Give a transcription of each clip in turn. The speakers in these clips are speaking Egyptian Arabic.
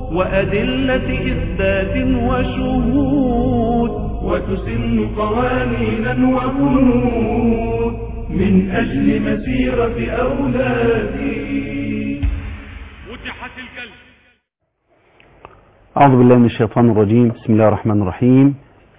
وأدلة إثبات وشهود وتسن قوانينا وبنود من أجل مسيرة أولادي فتحت الكلب أعوذ بالله من الشيطان الرجيم بسم الله الرحمن الرحيم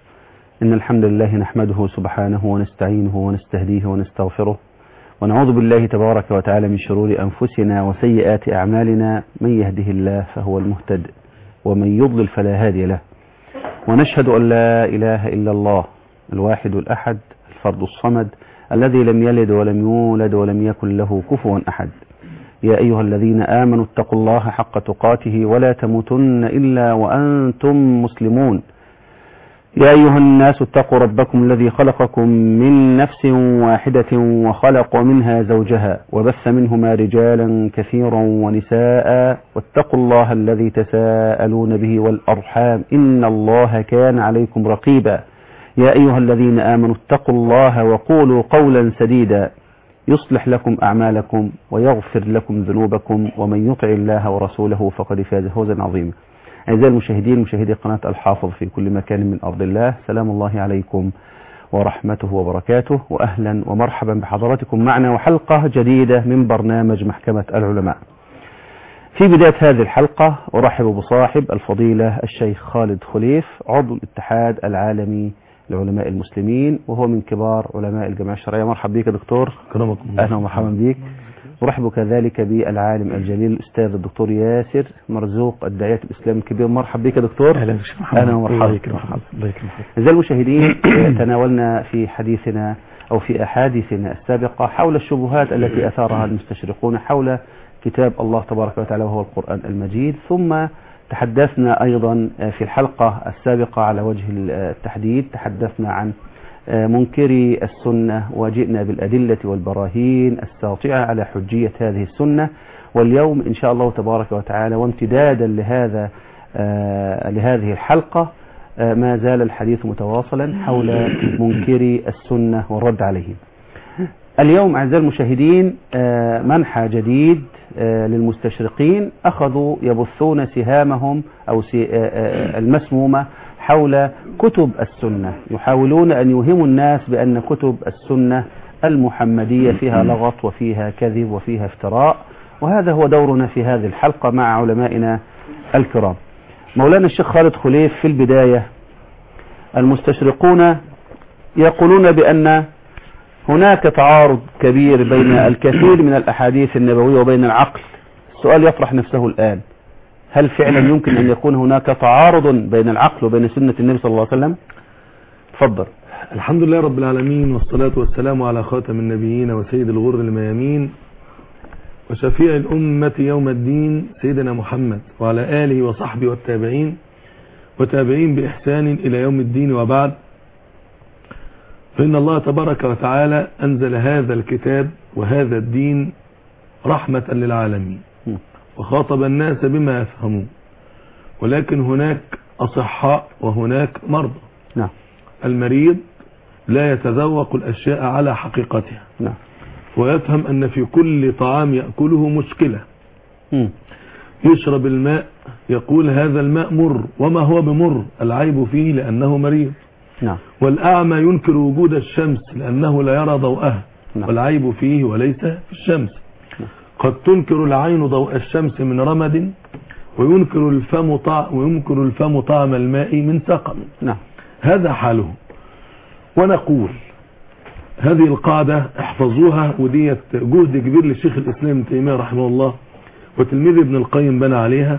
إن الحمد لله نحمده سبحانه ونستعينه ونستهديه ونستغفره ونعوذ بالله تبارك وتعالى من شرور أنفسنا وسيئات أعمالنا من يهده الله فهو المهتد ومن يضلل فلا هادي له ونشهد أن لا إله إلا الله الواحد الأحد الفرد الصمد الذي لم يلد ولم يولد ولم يكن له كفوا أحد يا أيها الذين آمنوا اتقوا الله حق تقاته ولا تموتن إلا وأنتم مسلمون يا أيها الناس اتقوا ربكم الذي خلقكم من نفس واحدة وخلق منها زوجها وبث منهما رجالا كثيرا ونساء واتقوا الله الذي تساءلون به والأرحام إن الله كان عليكم رقيبا يا أيها الذين آمنوا اتقوا الله وقولوا قولا سديدا يصلح لكم أعمالكم ويغفر لكم ذنوبكم ومن يطع الله ورسوله فقد فاز فوزا عظيما أعزائي المشاهدين مشاهدي قناة الحافظ في كل مكان من أرض الله سلام الله عليكم ورحمته وبركاته وأهلا ومرحبا بحضراتكم معنا وحلقة جديدة من برنامج محكمة العلماء في بداية هذه الحلقة أرحب بصاحب الفضيلة الشيخ خالد خليف عضو الاتحاد العالمي لعلماء المسلمين وهو من كبار علماء الجماعة الشرعية مرحبا بك دكتور كرمكم الله. أهلا ومرحبا بك أرحب كذلك بالعالم الجليل الأستاذ الدكتور ياسر مرزوق الداعية الإسلام الكبير مرحبا بك دكتور اهلا بك محمد. أهلا ومرحبا الله يكرمك. الله يكرمك أعزائي المشاهدين تناولنا في حديثنا أو في أحاديثنا السابقة حول الشبهات التي أثارها المستشرقون حول كتاب الله تبارك وتعالى وهو القرآن المجيد ثم تحدثنا أيضا في الحلقة السابقة على وجه التحديد تحدثنا عن منكري السنة وجئنا بالأدلة والبراهين الساطعة على حجية هذه السنة واليوم إن شاء الله تبارك وتعالى وامتدادا لهذا آه، لهذه الحلقة آه، ما زال الحديث متواصلا حول منكري السنة والرد عليهم اليوم أعزائي المشاهدين آه، منحى جديد آه، للمستشرقين أخذوا يبثون سهامهم أو سي- آه، آه، المسمومة حول كتب السنة يحاولون أن يوهموا الناس بأن كتب السنة المحمدية فيها لغط وفيها كذب وفيها افتراء وهذا هو دورنا في هذه الحلقة مع علمائنا الكرام مولانا الشيخ خالد خليف في البداية المستشرقون يقولون بأن هناك تعارض كبير بين الكثير من الأحاديث النبوية وبين العقل السؤال يطرح نفسه الآن هل فعلا يمكن أن يكون هناك تعارض بين العقل وبين سنة النبي صلى الله عليه وسلم تفضل الحمد لله رب العالمين والصلاة والسلام على خاتم النبيين وسيد الغر الميامين وشفيع الأمة يوم الدين سيدنا محمد وعلى آله وصحبه والتابعين وتابعين بإحسان إلى يوم الدين وبعد فإن الله تبارك وتعالى أنزل هذا الكتاب وهذا الدين رحمة للعالمين م. وخاطب الناس بما يفهمون ولكن هناك أصحاء وهناك مرضى نعم المريض لا يتذوق الأشياء على حقيقتها نعم ويفهم أن في كل طعام يأكله مشكلة مم. يشرب الماء يقول هذا الماء مر وما هو بمر العيب فيه لأنه مريض نعم والأعمى ينكر وجود الشمس لأنه لا يرى ضوءها نعم. والعيب فيه وليس في الشمس قد تنكر العين ضوء الشمس من رمد وينكر الفم طعم وينكر الفم طعم الماء من سقم نعم هذا حاله ونقول هذه القاعدة احفظوها وديت جهد كبير للشيخ الإسلام ابن تيمية رحمه الله وتلميذ ابن القيم بنى عليها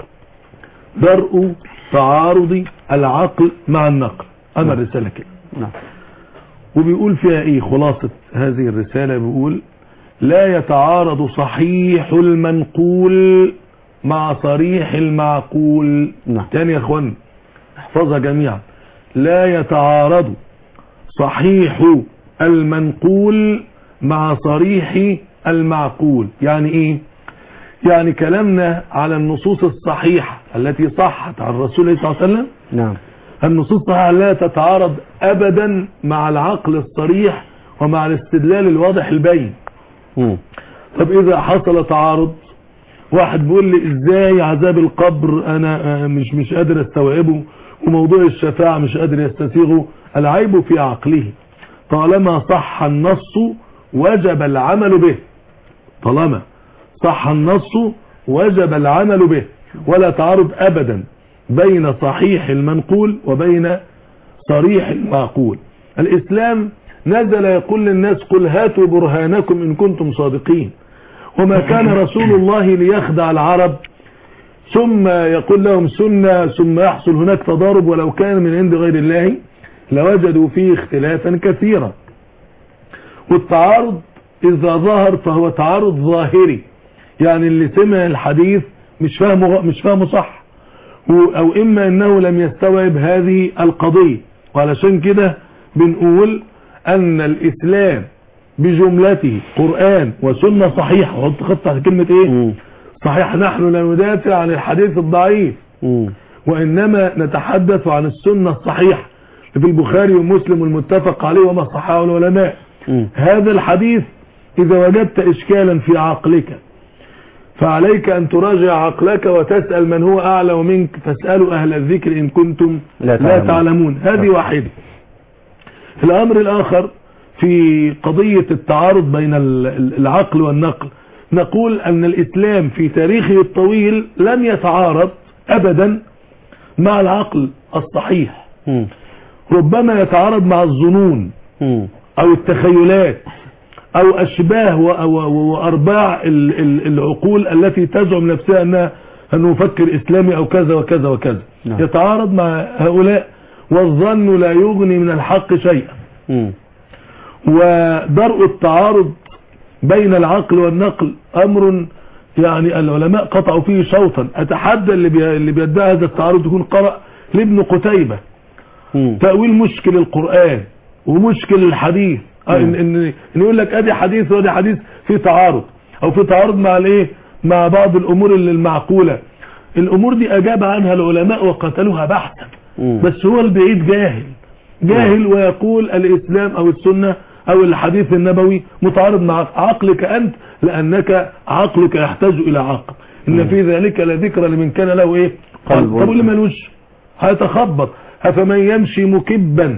درء تعارض العقل مع النقل أما الرسالة كده نعم وبيقول فيها ايه خلاصة هذه الرسالة بيقول لا يتعارض صحيح المنقول مع صريح المعقول نعم. تاني يا اخوان احفظها جميعا لا يتعارض صحيح المنقول مع صريح المعقول يعني ايه يعني كلامنا على النصوص الصحيحة التي صحت عن الرسول صلى الله عليه وسلم نعم النصوص الصحيحة لا تتعارض ابدا مع العقل الصريح ومع الاستدلال الواضح البين مم. طب اذا حصل تعارض واحد بيقول لي ازاي عذاب القبر انا آه، مش مش قادر استوعبه وموضوع الشفاعة مش قادر يستسيغه العيب في عقله طالما صح النص وجب العمل به طالما صح النص وجب العمل به ولا تعارض ابدا بين صحيح المنقول وبين صريح المعقول الاسلام نزل يقول للناس قل هاتوا برهانكم ان كنتم صادقين وما كان رسول الله ليخدع العرب ثم يقول لهم سنة ثم يحصل هناك تضارب ولو كان من عند غير الله لوجدوا فيه اختلافا كثيرا والتعارض إذا ظهر فهو تعارض ظاهري يعني اللي سمع الحديث مش فاهمه مش فاهمه صح و- أو إما أنه لم يستوعب هذه القضية وعلشان كده بنقول أن الإسلام بجملته قرآن وسنة صحيحة وحط خط تحت كلمة إيه مم. صحيح نحن لا ندافع عن الحديث الضعيف مم. وإنما نتحدث عن السنة الصحيحة في البخاري ومسلم المتفق عليه وما صححه العلماء مم. هذا الحديث إذا وجدت إشكالا في عقلك فعليك أن تراجع عقلك وتسأل من هو أعلم منك فاسألوا أهل الذكر إن كنتم لا لا تعلمون. تعلمون هذه واحدة الأمر الآخر في قضية التعارض بين ال- ال- العقل والنقل نقول أن الإسلام في تاريخه الطويل لم يتعارض أبدا مع العقل الصحيح مم. ربما يتعارض مع الظنون مم. او التخيلات او اشباه و- و- وارباع ال- ال- العقول التي تزعم نفسها انها انه مفكر اسلامي او كذا وكذا وكذا نعم. يتعارض مع هؤلاء والظن لا يغني من الحق شيئا مم. ودرء التعارض بين العقل والنقل امر يعني العلماء قطعوا فيه شوطا اتحدى اللي بي- اللي بيدعي هذا التعارض يكون قرأ لابن قتيبة مم. تأويل مشكل القرآن ومشكل الحديث آه، ان ان إن يقول لك ادي حديث وادي حديث في تعارض او في تعارض مع الايه مع بعض الامور اللي المعقولة الامور دي اجاب عنها العلماء وقتلوها بحثا مم. بس هو البعيد جاهل جاهل ويقول الاسلام او السنة او الحديث النبوي متعارض مع عقلك انت لانك عقلك يحتاج الى عقل ان في ذلك لذكرى لمن كان له ايه قلب. طب اللي ملوش هيتخبط أفمن يمشي مكبا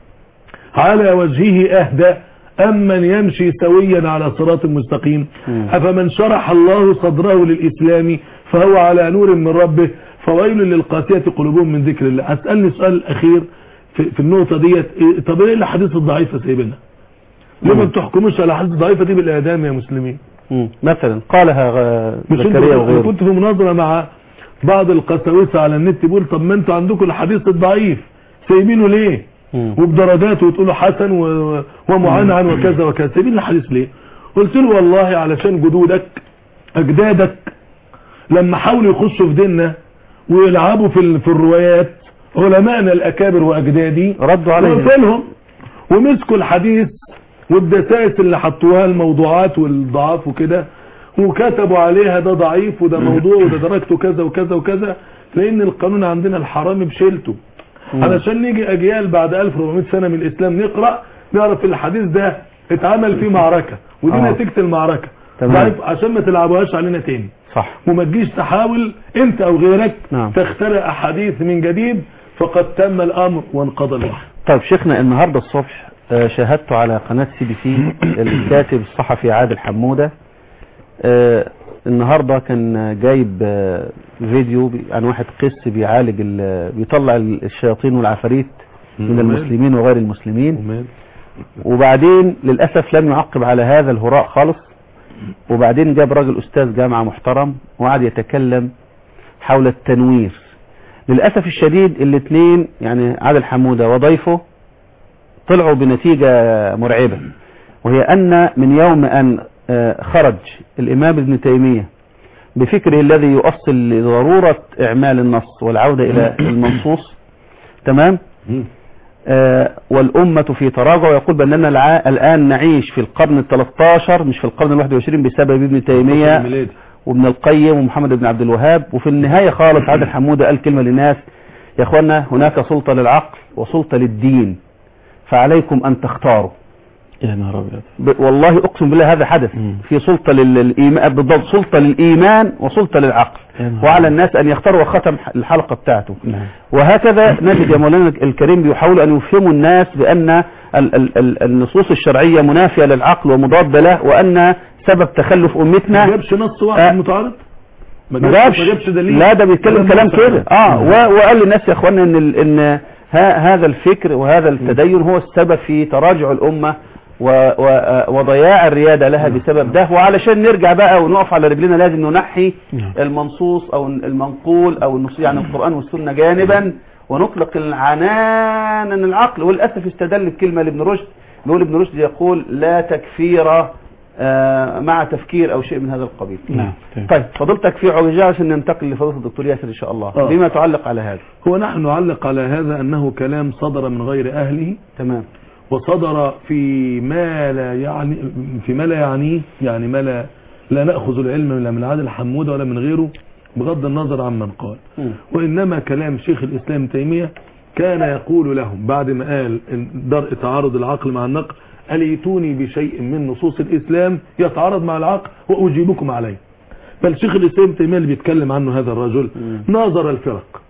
على وجهه أهدى أم من يمشي سويا على صراط مستقيم مم. أفمن شرح الله صدره للإسلام فهو على نور من ربه فويل للقاسية قلوبهم من ذكر الله أسألني سؤال أخير في, في النقطة ديت إيه- طب ايه الأحاديث الضعيفة سيبنا ليه ما مم. بتحكموش على الأحاديث الضعيفة دي بالإعدام يا مسلمين مم. مثلا قالها غ- مش انت زكريا انا وغيره كنت في مناظرة مع بعض القساوسة على النت بيقول طب ما انتوا عندكم الحديث الضعيف سايبينه ليه مم. وبدرجاته وتقولوا حسن و- ومعنعن وكذا وكذا سايبين الحديث ليه قلت له والله علشان جدودك اجدادك لما حاولوا يخشوا في ديننا ويلعبوا في ال- في الروايات علمائنا الاكابر واجدادي ردوا عليه قلت لهم ومسكوا الحديث والدسائس اللي حطوها الموضوعات والضعاف وكده وكتبوا عليها ده ضعيف وده موضوع وده درجته كذا وكذا وكذا لان القانون عندنا الحرامي بشيلته مم. علشان نيجي اجيال بعد 1400 سنة من الاسلام نقرأ نعرف الحديث ده اتعمل فيه معركة ودي آه. نتيجة المعركة تمام. ضعيف عشان ما تلعبوهاش علينا تاني صح وما تجيش تحاول انت او غيرك نعم. تخترع احاديث من جديد فقد تم الامر وانقضى الوحي طيب شيخنا النهاردة الصبح آه، شاهدت على قناة سي بي سي الكاتب الصحفي عادل حمودة آه، النهاردة كان جايب آه، فيديو بي- عن واحد قس بيعالج ال- بيطلع الشياطين والعفاريت من ومال. المسلمين وغير المسلمين ومال وبعدين للأسف لم يعقب على هذا الهراء خالص وبعدين جاب راجل أستاذ جامعة محترم وقعد يتكلم حول التنوير للأسف الشديد الاثنين يعني عادل حمودة وضيفه طلعوا بنتيجة مرعبة وهي أن من يوم أن آه، خرج الإمام ابن تيمية بفكره الذي يؤصل لضرورة إعمال النص والعودة إلى المنصوص تمام آه، والأمة في تراجع ويقول بأننا الع- الآن نعيش في القرن ال 13 مش في القرن ال 21 بسبب ابن تيمية الميلادي. وابن القيم ومحمد بن عبد الوهاب وفي النهاية خالص عادل حمودة قال كلمة للناس يا اخوانا هناك سلطة للعقل وسلطة للدين فعليكم أن تختاروا يا نهار ابيض ب- والله اقسم بالله هذا حدث مم. في سلطه للايمان بالضبط سلطه للايمان وسلطه للعقل يا نهار وعلى الناس ان يختاروا ختم الحلقه بتاعته نعم. وهكذا نجد يا مولانا الكريم بيحاول ان يفهموا الناس بان ال ال ال النصوص الشرعيه منافيه للعقل ومضاده له وان سبب تخلف ما امتنا جابش نص واحد آه. متعارض ما جابش ما جابش دليل لا ده بيتكلم كلام نص كده واحد. اه و- وقال للناس يا اخوانا ان ال- ان ها هذا الفكر وهذا التدين هو السبب في تراجع الامه و- و- وضياع الرياده لها بسبب ده وعلشان نرجع بقى ونقف على رجلنا لازم ننحي نعم. المنصوص او المنقول او النصوص يعني القران والسنه جانبا ونطلق العنان عن العقل وللاسف استدل بكلمه لابن رشد بيقول ابن رشد يقول لا تكفير آه، مع تفكير او شيء من هذا القبيل نعم. طيب فضلتك في عجاله عشان ننتقل لفضيله الدكتور ياسر ان شاء الله آه. بما تعلق على هذا هو نحن نعلق على هذا أنه كلام صدر من غير أهله تمام وصدر في ما لا يعني في ما لا يعنيه يعني ما لا لا نأخذ العلم لا من عادل حمودة ولا من غيره بغض النظر عمن قال مم. وإنما كلام شيخ الإسلام تيمية كان يقول لهم بعد ما قال إن درء تعارض العقل مع النقل أليتوني بشيء من نصوص الإسلام يتعارض مع العقل وأجيبكم عليه بل شيخ الإسلام تيمية اللي بيتكلم عنه هذا الرجل ناظر الفرق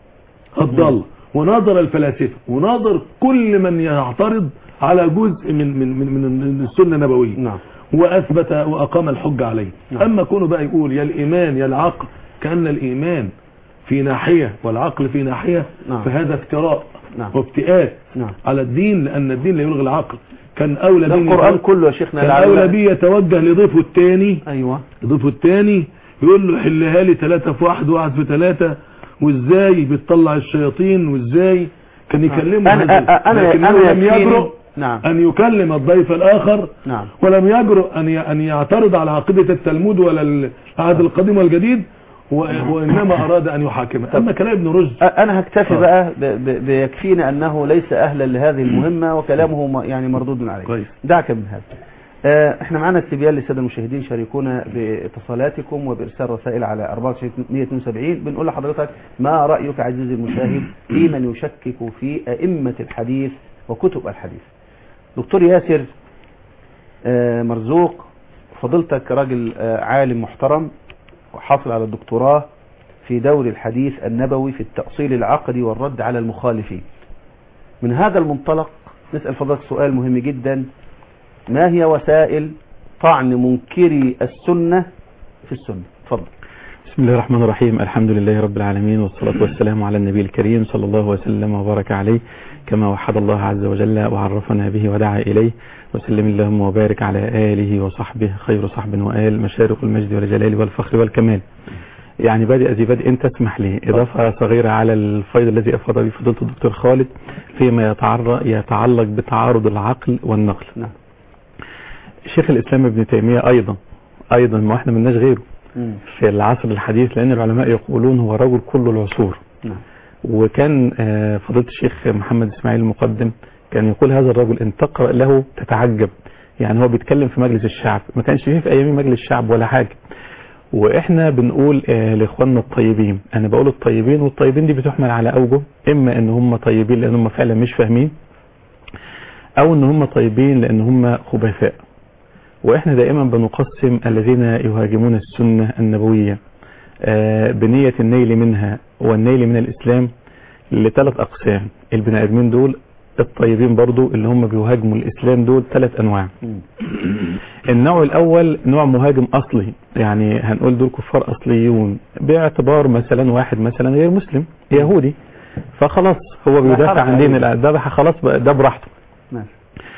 الضالة وناظر الفلاسفة وناظر كل من يعترض على جزء من من من, من السنة النبوية نعم واثبت واقام الحجه عليه نعم. اما كونه بقى يقول يا الايمان يا العقل كان الايمان في ناحيه والعقل في ناحيه نعم. فهذا افتراء نعم. وافتئات نعم على الدين لان الدين لا يلغي العقل كان اولى ده بيه القران يتوجه- كله يا شيخنا كان العلماء- اولى بيه يتوجه لضيفه الثاني ايوه ضيفه الثاني يقول له حلها لي ثلاثة في واحد واحد في ثلاثة وازاي بتطلع الشياطين وازاي كان يكلمه انا هذا. انا لكنه انا لم يكفيني- يجرؤ نعم ان يكلم الضيف الاخر نعم ولم يجرؤ أن ي- أن يعترض على عقيدة التلمود ولا العهد القديم والجديد و- وإنما أراد أن يحاكمه أما كلام ابن رشد انا هكتفي آه. بقى ب- ب- بيكفينا انه ليس اهلا لهذه المهمه وكلامه م- يعني مردود عليه كويس. دعك من هذا آه، احنا معنا استبيان للساده المشاهدين شاركونا باتصالاتكم وبارسال رسائل على 4172 بنقول لحضرتك ما رايك عزيزي المشاهد في من يشكك في ائمه الحديث وكتب الحديث دكتور ياسر آه، مرزوق فضلتك راجل آه، عالم محترم وحاصل على الدكتوراه في دور الحديث النبوي في التأصيل العقدي والرد على المخالفين من هذا المنطلق نسأل فضلك سؤال مهم جدا ما هي وسائل طعن منكري السنة في السنة تفضل بسم الله الرحمن الرحيم الحمد لله رب العالمين والصلاة والسلام على النبي الكريم صلى الله وسلم وبارك عليه كما وحد الله عز وجل وعرفنا به ودعا إليه وسلم اللهم وبارك على آله وصحبه خير صحب وآل مشارق المجد والجلال والفخر والكمال يعني بادئ ذي بدء انت تسمح لي إضافة صغيرة على الفيض الذي أفضل به فضيلة الدكتور خالد فيما يتعرض يتعلق بتعارض العقل والنقل نعم شيخ الإسلام ابن تيمية أيضا أيضا ما احنا ملناش غيره مم. في العصر الحديث لأن العلماء يقولون هو رجل كل العصور نعم وكان آه، فضيلة الشيخ محمد إسماعيل المقدم كان يقول هذا الرجل ان تقرأ له تتعجب يعني هو بيتكلم في مجلس الشعب ما كانش فيه في أيام مجلس الشعب ولا حاجة واحنا بنقول آه، لاخواننا الطيبين انا بقول الطيبين والطيبين دي بتحمل على اوجه اما ان هم طيبين لان هم فعلا مش فاهمين او ان هم طيبين لان هم خبثاء واحنا دائما بنقسم الذين يهاجمون السنة النبوية آه، بنية النيل منها والنيل من الاسلام لثلاث اقسام البني ادمين دول الطيبين برضو اللي هم بيهاجموا الاسلام دول ثلاث انواع مم. النوع الاول نوع مهاجم اصلي يعني هنقول دول كفار اصليون باعتبار مثلا واحد مثلا غير مسلم يهودي فخلاص هو بيدافع حرج عن دين عليه. الذبح خلاص بقى ده براحته ماشي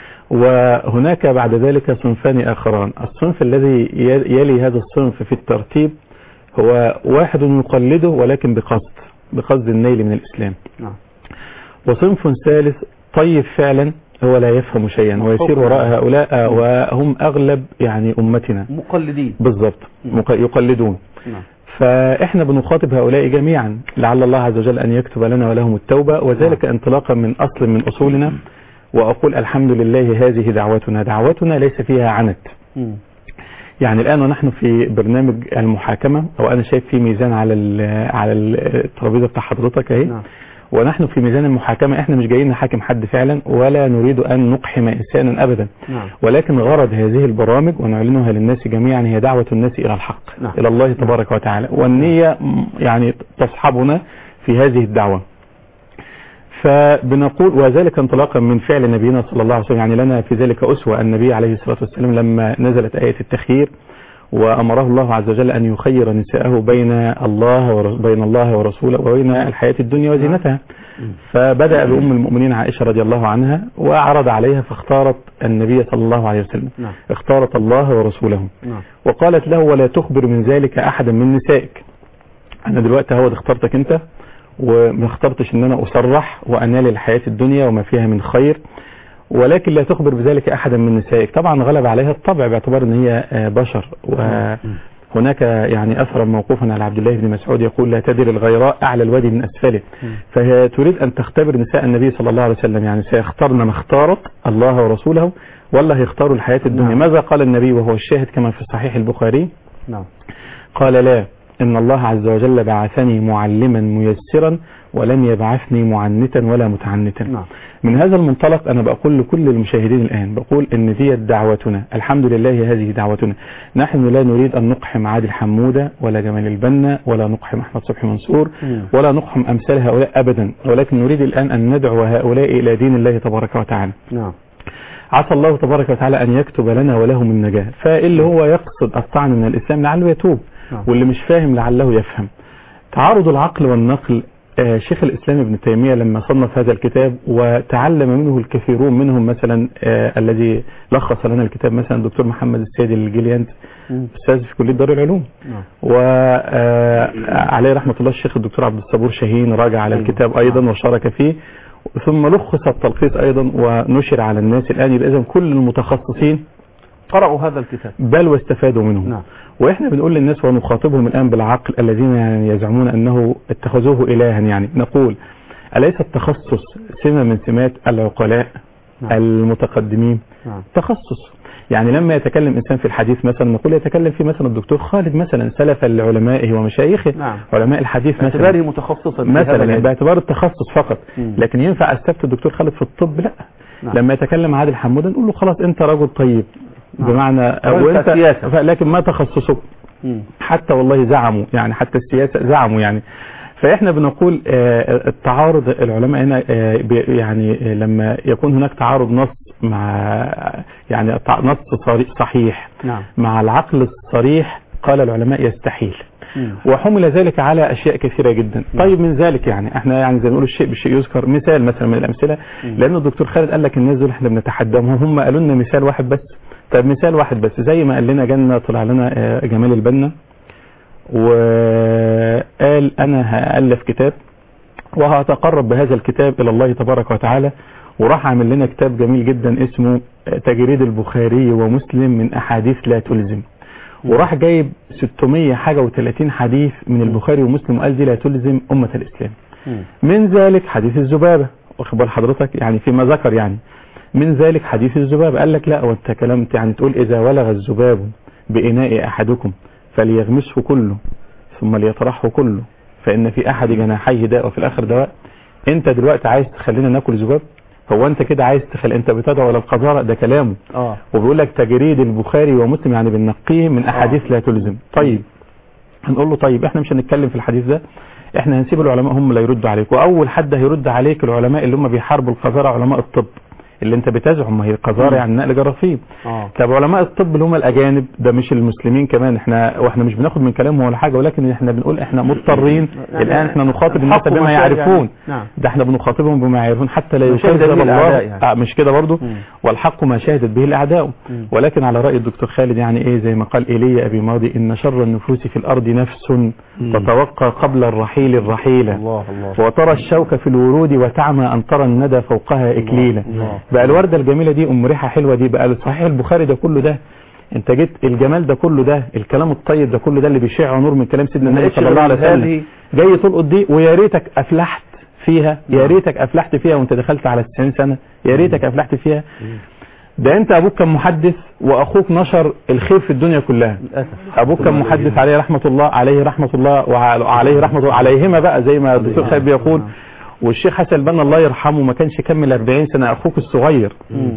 وهناك بعد ذلك صنفان اخران الصنف الذي يلي هذا الصنف في الترتيب هو واحد يقلده ولكن بقصد بقصد النيل من الاسلام نعم وصنف ثالث طيب فعلا هو لا يفهم شيئا ويسير وراء هؤلاء وهم اغلب يعني امتنا مقلدين بالضبط مق- يقلدون نعم فاحنا بنخاطب هؤلاء جميعا لعل الله عز وجل ان يكتب لنا ولهم التوبه وذلك انطلاقا من اصل من اصولنا واقول الحمد لله هذه دعوتنا دعوتنا ليس فيها عنت مم. يعني الان ونحن في برنامج المحاكمه او انا شايف في ميزان على ال على ال- الترابيزه بتاع حضرتك اهي نعم ونحن في ميزان المحاكمة احنا مش جايين نحاكم حد فعلا ولا نريد ان نقحم انسانا ابدا نعم ولكن غرض هذه البرامج ونعلنها للناس جميعا هي دعوة الناس الى الحق نعم. الى الله تبارك وتعالى والنية م- يعني تصحبنا في هذه الدعوة فبنقول وذلك انطلاقا من فعل نبينا صلى الله عليه وسلم يعني لنا في ذلك أسوة النبي عليه الصلاة والسلام لما نزلت آية التخيير وأمره الله عز وجل أن يخير نساءه بين الله ور- بين الله ورسوله وبين الحياة الدنيا وزينتها فبدأ بأم المؤمنين عائشة رضي الله عنها وأعرض عليها فاختارت النبي صلى الله عليه وسلم نعم اختارت الله ورسوله نعم وقالت له ولا تخبر من ذلك أحدا من نسائك أنا دلوقتي هو اخترتك أنت وما اخترتش ان انا اصرح وانال الحياة الدنيا وما فيها من خير ولكن لا تخبر بذلك احدا من نسائك طبعا غلب عليها الطبع باعتبار ان هي آه، بشر وهناك يعني اثرا موقوفا على عبد الله بن مسعود يقول لا تدر الغيراء اعلى الوادي من اسفله فهي تريد ان تختبر نساء النبي صلى الله عليه وسلم يعني سيختارن ما اختارت الله ورسوله ولا هيختاروا الحياة الدنيا نعم. ماذا قال النبي وهو الشاهد كما في صحيح البخاري نعم قال لا إن الله عز وجل بعثني معلما ميسرا ولم يبعثني معنتا ولا متعنتا نعم من هذا المنطلق أنا بقول لكل المشاهدين الآن بقول إن دي دعوتنا الحمد لله هذه دعوتنا نحن لا نريد أن نقحم عادل حمودة ولا جمال البنا ولا نقحم أحمد صبحي منصور مم. ولا نقحم أمثال هؤلاء أبدا ولكن نريد الآن أن ندعو هؤلاء إلى دين الله تبارك وتعالى نعم عسى الله تبارك وتعالى أن يكتب لنا ولهم النجاة فاللي هو يقصد الطعن من الإسلام لعله يتوب نعم. واللي مش فاهم لعله يفهم تعارض العقل والنقل آه، شيخ الإسلام ابن تيمية لما صنف هذا الكتاب وتعلم منه الكثيرون منهم مثلا آه، الذي لخص لنا الكتاب مثلا الدكتور محمد السيد الجليانت مم. أستاذ في كلية دار العلوم نعم وعليه رحمة الله الشيخ الدكتور عبد الصبور شاهين راجع على أيوة. الكتاب أيضا وشارك فيه ثم لخص التلخيص أيضا ونشر على الناس الآن يبقى إذن كل المتخصصين قرأوا هذا الكتاب بل واستفادوا منه نعم واحنا بنقول للناس ونخاطبهم الآن بالعقل الذين يعني يزعمون أنه اتخذوه إلها يعني نقول أليس التخصص سمة من سمات العقلاء نعم. المتقدمين نعم تخصص يعني لما يتكلم إنسان في الحديث مثلا نقول يتكلم في مثلا الدكتور خالد مثلا سلفا لعلمائه ومشايخه نعم. علماء الحديث مثلا باعتباره متخصصا في هذا مثلا العلم. باعتبار التخصص فقط مم. لكن ينفع استفتي الدكتور خالد في الطب لا نعم. لما يتكلم عادل حموده نقول له خلاص انت رجل طيب نعم. بمعنى وأنت سياسة. ف- لكن ما تخصصك مم. حتى والله زعموا يعني حتى السياسة زعموا يعني فاحنا بنقول آه، التعارض العلماء هنا آه، بي- يعني آه، لما يكون هناك تعارض نص مع يعني تع- نص صريح- صحيح نعم مع العقل الصريح قال العلماء يستحيل مم. وحمل ذلك على اشياء كثيره جدا طيب من ذلك يعني احنا يعني زي ما نقول الشيء بالشيء يذكر مثال مثلا من الامثله لان الدكتور خالد قال لك الناس دول احنا بنتحداهم هم قالوا لنا مثال واحد بس طيب مثال واحد بس زي ما قال لنا جنة طلع لنا آه، جمال البنا وقال انا هالف كتاب وهتقرب بهذا الكتاب الى الله تبارك وتعالى وراح عامل لنا كتاب جميل جدا اسمه تجريد البخاري ومسلم من احاديث لا تلزم وراح جايب 600 حاجة و30 حديث من البخاري ومسلم وقال دي لا تلزم أمة الإسلام مم. من ذلك حديث الذبابة واخد بال حضرتك يعني فيما ذكر يعني من ذلك حديث الذبابة قال لك لا وانت كلمت يعني تقول إذا ولغ الذباب بإناء أحدكم فليغمسه كله ثم ليطرحه كله فإن في أحد جناحيه داء وفي الآخر دواء انت دلوقتي عايز تخلينا ناكل ذباب هو انت كده عايز تخلي انت بتدعو الى القذاره ده كلامه اه وبيقول لك تجريد البخاري ومسلم يعني بننقيه من احاديث لا تلزم طيب هنقول له طيب احنا مش هنتكلم في الحديث ده احنا هنسيب العلماء هم اللي يردوا عليك واول حد هيرد عليك العلماء اللي هم بيحاربوا القذاره علماء الطب اللي انت بتزعم ما هي القذاره يعني نقل جراثيم اه طب علماء الطب اللي هم الاجانب ده مش المسلمين كمان احنا واحنا مش بناخد من كلامهم ولا حاجه ولكن احنا بنقول احنا مضطرين يعني الان احنا نخاطب الناس الحق بما ما شاء يعرفون يعني. نعم. ده احنا بنخاطبهم بما يعرفون حتى لا ما شهد يكذب به الله الأعداء يعني. آه مش كده برضه مم. والحق ما شهدت به الاعداء مم. ولكن على راي الدكتور خالد يعني ايه زي ما قال ايليا ابي ماضي ان شر النفوس في الارض نفس تتوقع قبل الرحيل الرحيله الله الله وترى الشوك في الورود وتعمى أن ترى الندى فوقها إكليلا الله. بقى الوردة الجميلة دي أم ريحة حلوة دي بقى صحيح البخاري ده كله ده انت جيت الجمال ده كله ده الكلام الطيب ده كله ده اللي بيشع نور من كلام سيدنا النبي لقيتش صلى الله عليه غير وسلم هذه. جاي تلقط دي ويا ريتك افلحت فيها يا ريتك افلحت فيها وانت دخلت على 90 سنة يا ريتك افلحت فيها ده انت ابوك كان محدث واخوك نشر الخير في الدنيا كلها للاسف ابوك كان محدث عليه رحمة الله عليه رحمة الله وعليه رحمة الله عليهما بقى زي ما الدكتور خالد بيقول والشيخ حسن البنا الله يرحمه ما كانش كمل 40 سنه اخوك الصغير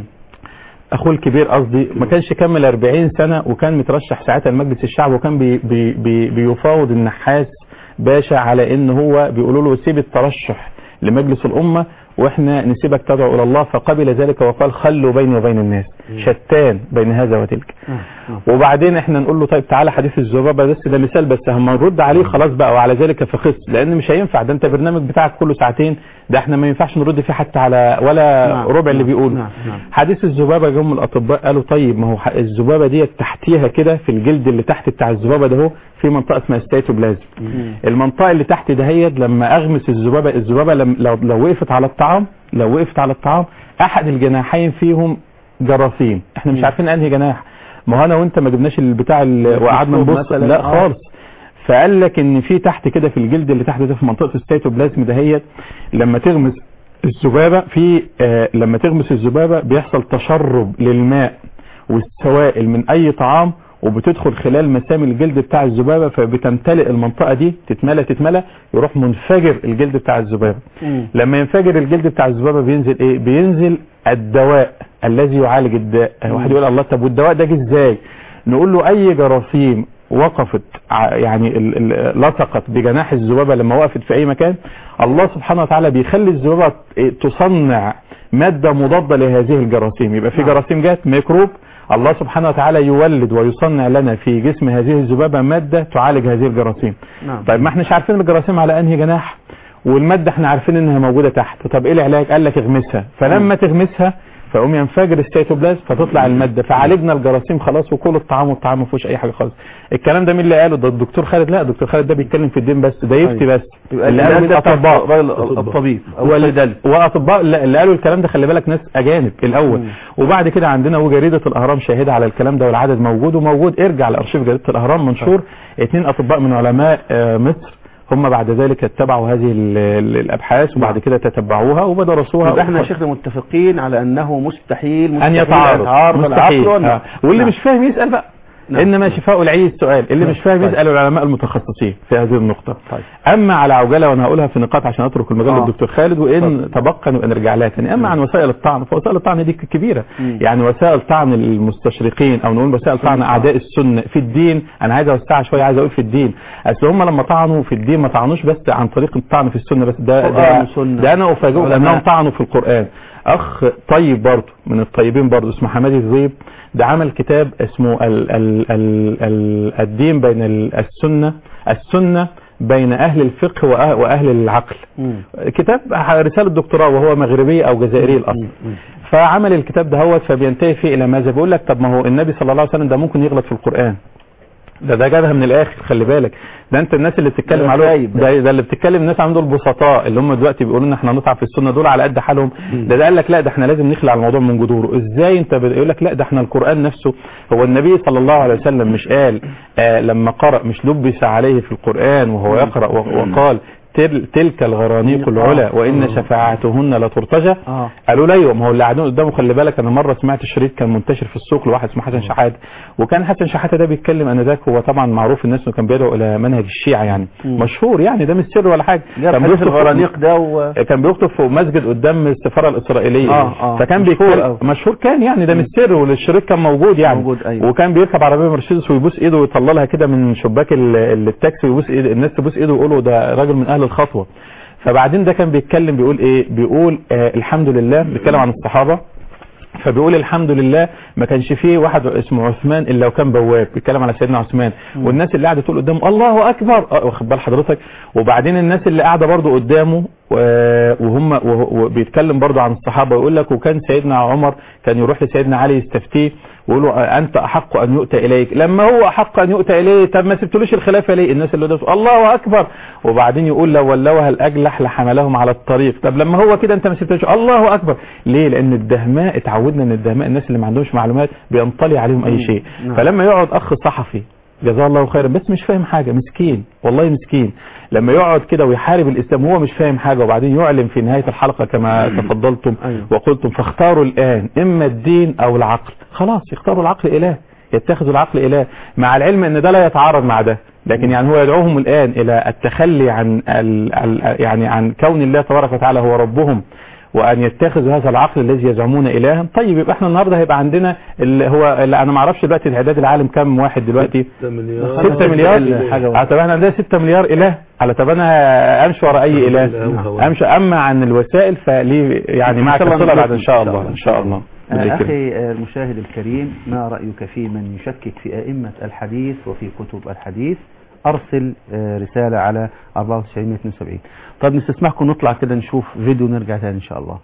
اخوه الكبير قصدي ما كانش كمل 40 سنه وكان مترشح ساعتها لمجلس الشعب وكان بي بي بي بيفاوض النحاس باشا على ان هو بيقولوا له سيب الترشح لمجلس الامه واحنا نسيبك تدعو الى الله فقبل ذلك وقال خلوا بيني وبين الناس شتان بين هذا وتلك وبعدين احنا نقول له طيب تعالى حديث الذبابه بس ده مثال بس هم نرد عليه خلاص بقى وعلى ذلك فخص لان مش هينفع ده انت برنامج بتاعك كله ساعتين ده احنا ما ينفعش نرد فيه حتى على ولا نعم، ربع اللي نعم، بيقوله نعم، نعم. حديث الذبابه جم الاطباء قالوا طيب ما هو ح- الذبابه ديت تحتيها كده في الجلد اللي تحت بتاع الذبابه ده هو في منطقه اسمها ستيتوبلازم المنطقه اللي تحت دهيت لما اغمس الذبابه الذبابه لم- لو لو وقفت على الطعام لو وقفت على الطعام احد الجناحين فيهم جراثيم احنا مش عارفين انهي جناح ما هو انا وانت ما جبناش البتاع اللي وقعدنا مكتوب نبص مثلاً، لا آه. خالص فقال لك ان في تحت كده في الجلد اللي تحت ده في منطقه الستيتوبلازم دهيت لما تغمس الذبابه في آه لما تغمس الذبابه بيحصل تشرب للماء والسوائل من اي طعام وبتدخل خلال مسام الجلد بتاع الذبابه فبتمتلئ المنطقه دي تتملى تتملى يروح منفجر الجلد بتاع الذبابه لما ينفجر الجلد بتاع الذبابه بينزل ايه بينزل الدواء الذي يعالج الداء واحد يقول الله طب والدواء ده جه ازاي نقول له اي جراثيم وقفت ع- يعني ال- ال- لصقت بجناح الذبابه لما وقفت في اي مكان الله سبحانه وتعالى بيخلي الذبابه ت- تصنع ماده مضاده لهذه الجراثيم يبقى في جراثيم جات ميكروب الله سبحانه وتعالى يولد ويصنع لنا في جسم هذه الذبابه ماده تعالج هذه الجراثيم نعم. طيب ما احناش عارفين الجراثيم على انهي جناح والماده احنا عارفين انها موجوده تحت طب ايه العلاج قال لك اغمسها فلما تغمسها فيقوم ينفجر السيتوبلازم فتطلع الماده فعالجنا الجراثيم خلاص وكل الطعام والطعام ما فيهوش اي حاجه خالص الكلام ده مين اللي قاله ده الدكتور خالد لا الدكتور خالد ده بيتكلم في الدين بس ده يفتي بس يبقى اللي الكلام قاله ده بتاع اطباء الراجل الطبيب او وال- الصيدلي واطباء لا، اللي قالوا الكلام ده خلي بالك ناس اجانب الاول وبعد كده عندنا وجريده الاهرام شاهده على الكلام ده والعدد موجود وموجود ارجع لارشيف جريده الاهرام منشور اثنين اطباء من علماء آه، مصر هم بعد ذلك اتبعوا هذه ال- ال- الابحاث وبعد كده تتبعوها وبدرسوها يبقى احنا يا وخ- شيخنا متفقين على انه مستحيل ان مستحيل يتعارض يتعارض العقل مستحيل والنقل. آه. واللي نعم. مش فاهم يسال بقى نعم. انما شفاء العي السؤال اللي مش فاهم طيب. يسال العلماء المتخصصين في هذه النقطه طيب. اما على عجاله وانا هقولها في نقاط عشان اترك المجال آه. للدكتور خالد وان تبقى نبقى نرجع لها تاني اما عن وسائل الطعن فوسائل الطعن دي كبيره مم. يعني وسائل طعن المستشرقين او نقول وسائل طعن السنة. اعداء السنه في الدين انا عايز اوسعها شويه عايز اقول في الدين اصل هم لما طعنوا في الدين ما طعنوش بس عن طريق الطعن في السنه بس ده قرآن ده, وسنة. ده انا افاجئه علماء. انهم طعنوا في القران اخ طيب برضه من الطيبين برضه اسمه حمادي الذيب ده عمل كتاب اسمه ال ال ال ال الدين بين ال- السنه السنه بين اهل الفقه وأه- واهل العقل مم. كتاب رساله دكتوراه وهو مغربي او جزائري الاصل فعمل الكتاب ده هو فبينتهي فيه الى ماذا بيقول لك طب ما هو النبي صلى الله عليه وسلم ده ممكن يغلط في القران ده ده جابها من الاخر خلي بالك ده انت الناس اللي بتتكلم ده على خايب ده. ده, ده اللي بتتكلم الناس عندهم دول بسطاء اللي هم دلوقتي بيقولوا ان احنا نطعن في السنه دول على قد حالهم ده ده قال لك لا ده احنا لازم نخلع الموضوع من جذوره ازاي انت بيقول لك لا ده احنا القران نفسه هو النبي صلى الله عليه وسلم مش قال آه لما قرأ مش لبس عليه في القرآن وهو يقرأ و- وقال تل تلك الغرانيق العلا وان شفاعتهن لترتجى آه. قالوا له ايوه ما هو اللي قاعدين قدامه خلي بالك انا مره سمعت شريط كان منتشر في السوق لواحد اسمه حسن شحاته وكان حسن شحاته ده بيتكلم ان ذاك هو طبعا معروف الناس انه كان بيدعو الى منهج الشيعه يعني مشهور يعني ده مش سر ولا حاجه جاب حديث بيخطب فوق- الغرانيق ده و... كان بيخطب في مسجد قدام السفاره الاسرائيليه آه، آه. فكان مشهور بيتكلم أوي. مشهور كان يعني ده مش سر والشريط كان موجود يعني موجود، أيوة. وكان بيركب عربيه مرسيدس ويبوس ايده ويطللها كده من شباك ال- ال- التاكسي ويبوس ايد الناس تبوس ايده ويقولوا ده راجل من اهل الخطوه فبعدين ده كان بيتكلم بيقول ايه بيقول آه الحمد لله بيتكلم عن الصحابه فبيقول الحمد لله ما كانش فيه واحد اسمه عثمان الا وكان بواب بيتكلم على سيدنا عثمان والناس اللي قاعده تقول قدامه الله اكبر آه، واخد بال حضرتك وبعدين الناس اللي قاعده برضه قدامه و- وهم وهو- وبيتكلم برضه عن الصحابه ويقول لك وكان سيدنا عمر كان يروح لسيدنا علي يستفتيه ويقول له آه، انت احق ان يؤتى اليك لما هو احق ان يؤتى اليه طب ما سبتلوش الخلافه ليه الناس اللي قدامه الله اكبر وبعدين يقول لو ولوها الاجلح لحملهم على الطريق طب لما هو كده انت ما سبتلوش الله اكبر ليه لان الدهماء اتعودنا ان الدهماء الناس اللي ما عندهمش معلومات بينطلي عليهم اي شيء نعم. فلما يقعد اخ صحفي جزاه الله خيرا بس مش فاهم حاجه مسكين والله مسكين لما يقعد كده ويحارب الاسلام وهو مش فاهم حاجه وبعدين يعلن في نهايه الحلقه كما تفضلتم أيوة. وقلتم فاختاروا الان اما الدين او العقل خلاص يختاروا العقل اله يتخذوا العقل اله مع العلم ان ده لا يتعارض مع ده لكن يعني هو يدعوهم الآن إلى التخلي عن ال ال يعني عن كون الله تبارك وتعالى هو ربهم وأن يتخذوا هذا العقل الذي يزعمون إلها طيب يبقى احنا النهارده هيبقى عندنا اللي هو اللي أنا ما اعرفش دلوقتي تعداد العالم كم واحد دلوقتي 6 مليار 6 مليار حاجة على طب احنا عندنا 6 مليار اله على طب انا امشي ورا اي اله نعم. امشي اما عن الوسائل فلي يعني معك إن شاء الله الصله بعد نترك ان شاء إن شاء الله الله. ان شاء الله آه، الله يكرمك. أخي آه، المشاهد الكريم ما رأيك في من يشكك في أئمة الحديث وفي كتب الحديث أرسل آه، رسالة على 9472 طيب نستسمحكم نطلع كده نشوف فيديو نرجع تاني إن شاء الله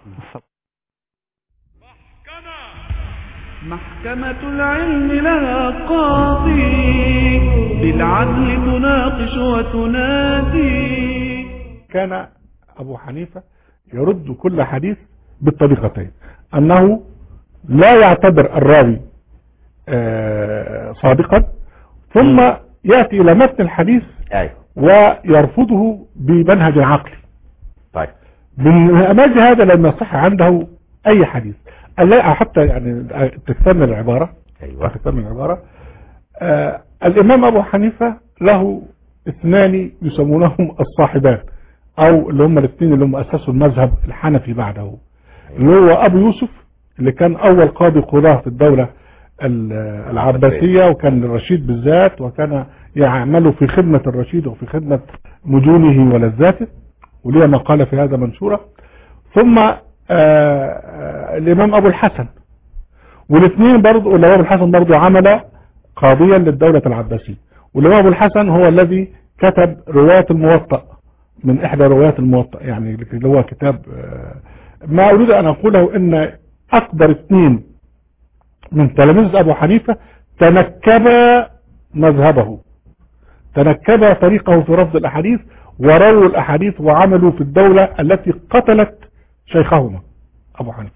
محكمة العلم لها قاضي بالعدل تناقش وتنادي كان أبو حنيفة يرد كل حديث بالطريقتين أنه لا يعتبر الراوي آه، صادقا ثم يأتي إلى متن الحديث أيوة ويرفضه بمنهج عقلي طيب من نماذج هذا لم يصح عنده أي حديث ألا حتى يعني تكتمل العبارة أيوة تكتمل العبارة آه الإمام أبو حنيفة له اثنان يسمونهم الصاحبان أو اللي هم الاثنين اللي هم أسسوا المذهب الحنفي بعده اللي هو أبو يوسف اللي كان أول قاضي قضاة في الدولة ال- العباسية وكان للرشيد بالذات وكان يعمل في خدمة الرشيد وفي خدمة مجونه ولذاته وليه مقالة في هذا منشورة ثم آه، آه، الإمام أبو الحسن والاثنين برضو الإمام أبو الحسن برضو عمل قاضيا للدولة العباسية والإمام أبو الحسن هو الذي كتب رواية الموطأ من إحدى روايات الموطأ يعني اللي هو كتاب آه، ما أريد أن أقوله إن أكبر اثنين من تلاميذ أبو حنيفة تنكبا مذهبه تنكبا طريقه في رفض الأحاديث ورووا الأحاديث وعملوا في الدولة التي قتلت شيخهما أبو حنيفة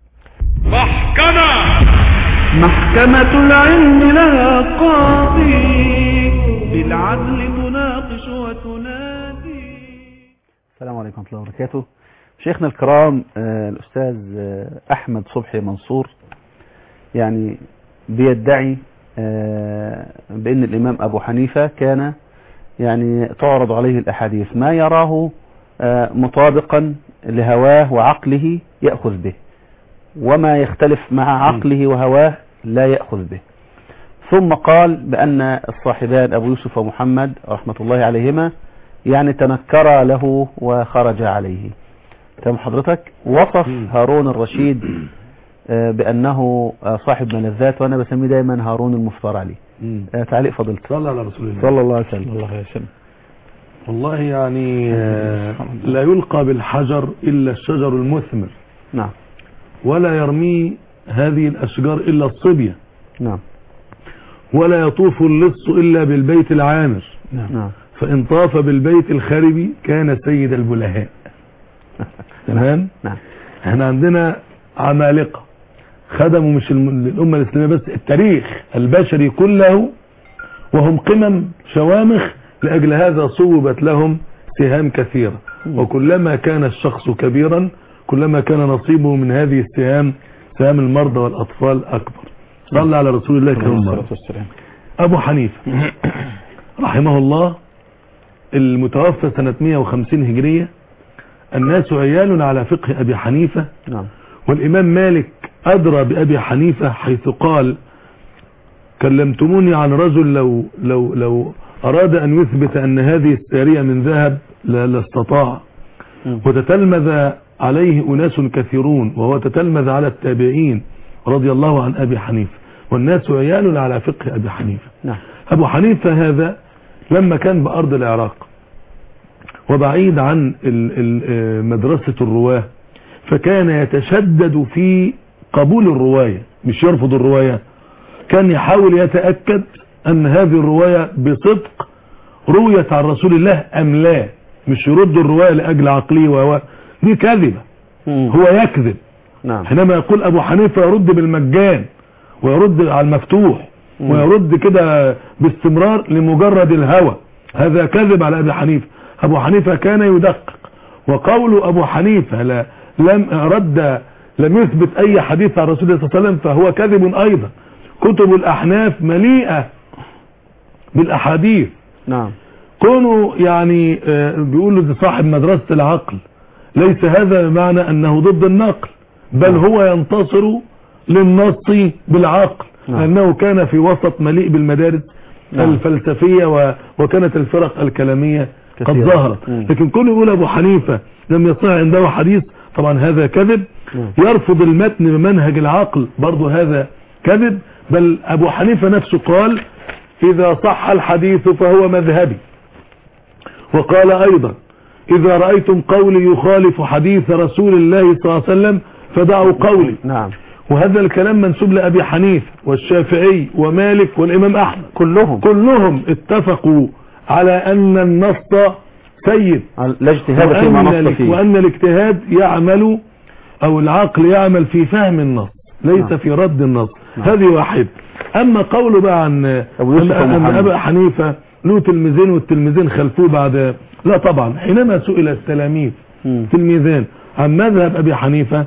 محكمة محكمة العلم لها قاضي بالعدل تناقش وتنادي السلام عليكم ورحمة الله وبركاته شيخنا الكرام آه، الأستاذ آه، أحمد صبحي منصور يعني بيدعي آه، بأن الإمام أبو حنيفة كان يعني تعرض عليه الأحاديث ما يراه آه، مطابقا لهواه وعقله يأخذ به وما يختلف مع عقله وهواه لا يأخذ به ثم قال بأن الصاحبان أبو يوسف ومحمد رحمة الله عليهما يعني تنكر له وخرج عليه تمام حضرتك وصف هارون الرشيد آه، بأنه آه، صاحب ملذات وأنا بسميه دايما هارون المفتر عليه آه، تعليق فضلت صلى على رسول الله صلى الله عليه وسلم الله يسلم والله يعني آه، لا يلقى بالحجر إلا الشجر المثمر نعم ولا يرمي هذه الأشجار إلا الصبية نعم ولا يطوف اللص إلا بالبيت العامر نعم فإن طاف بالبيت الخربي كان سيد البلهاء تمام نعم احنا عندنا عمالقة خدموا مش الم- الأمة الإسلامية بس التاريخ البشري كله وهم قمم شوامخ لأجل هذا صوبت لهم سهام كثيرة وكلما كان الشخص كبيرا كلما كان نصيبه من هذه السهام سهام المرضى والأطفال أكبر صلى على رسول الله كريم الصلاة والسلام أبو حنيفة رحمه الله المتوفى سنة 150 هجرية الناس عيال على فقه أبي حنيفة نعم والإمام مالك أدرى بأبي حنيفة حيث قال كلمتموني عن رجل لو, لو, لو أراد أن يثبت أن هذه السارية من ذهب لا- لاستطاع مم. وتتلمذ عليه أناس كثيرون وهو تتلمذ على التابعين رضي الله عن أبي حنيفة والناس عيال على فقه أبي حنيفة نعم أبو حنيفة هذا لما كان بأرض العراق وبعيد عن ال- ال- آه، مدرسة الرواة فكان يتشدد في قبول الرواية مش يرفض الرواية كان يحاول يتأكد أن هذه الرواية بصدق رويت عن رسول الله أم لا مش يرد الرواية لأجل عقليه وهو دي كذبة مم. هو يكذب نعم حينما يقول ابو حنيفه يرد بالمجان ويرد على المفتوح ويرد كده باستمرار لمجرد الهوى هذا كذب على ابي حنيفه ابو حنيفه كان يدقق وقول ابو حنيفه لا لم رد لم يثبت اي حديث عن رسول الله صلى الله عليه وسلم فهو كذب ايضا كتب الاحناف مليئه بالاحاديث نعم كونه يعني آه، بيقولوا ده صاحب مدرسة العقل ليس هذا بمعنى انه ضد النقل بل نعم. هو ينتصر للنص بالعقل نعم. لانه كان في وسط مليء بالمدارس نعم. الفلسفية و- وكانت الفرق الكلامية قد كثيرة. ظهرت مم. لكن كونه يقول ابو حنيفة لم يصح عنده حديث طبعا هذا كذب نعم. يرفض المتن بمنهج العقل برضو هذا كذب بل ابو حنيفة نفسه قال اذا صح الحديث فهو مذهبي وقال ايضا اذا رأيتم قولي يخالف حديث رسول الله صلى الله عليه وسلم فدعوا قولي نعم وهذا الكلام منسوب لأبي حنيفة والشافعي ومالك والإمام أحمد كلهم كلهم اتفقوا على أن النص سيد لا اجتهاد فيما وأن, نص الاك- فيه وأن الاجتهاد يعمل أو العقل يعمل في فهم النص ليس نعم. في رد النص نعم. هذه واحد أما قوله بقى عن أبو يوسف أن, أن ومحمد. أبا حنيفة له تلميذين والتلميذين خلفوه بعد لا طبعا حينما سئل التلاميذ مم. تلميذان عن مذهب أبي حنيفة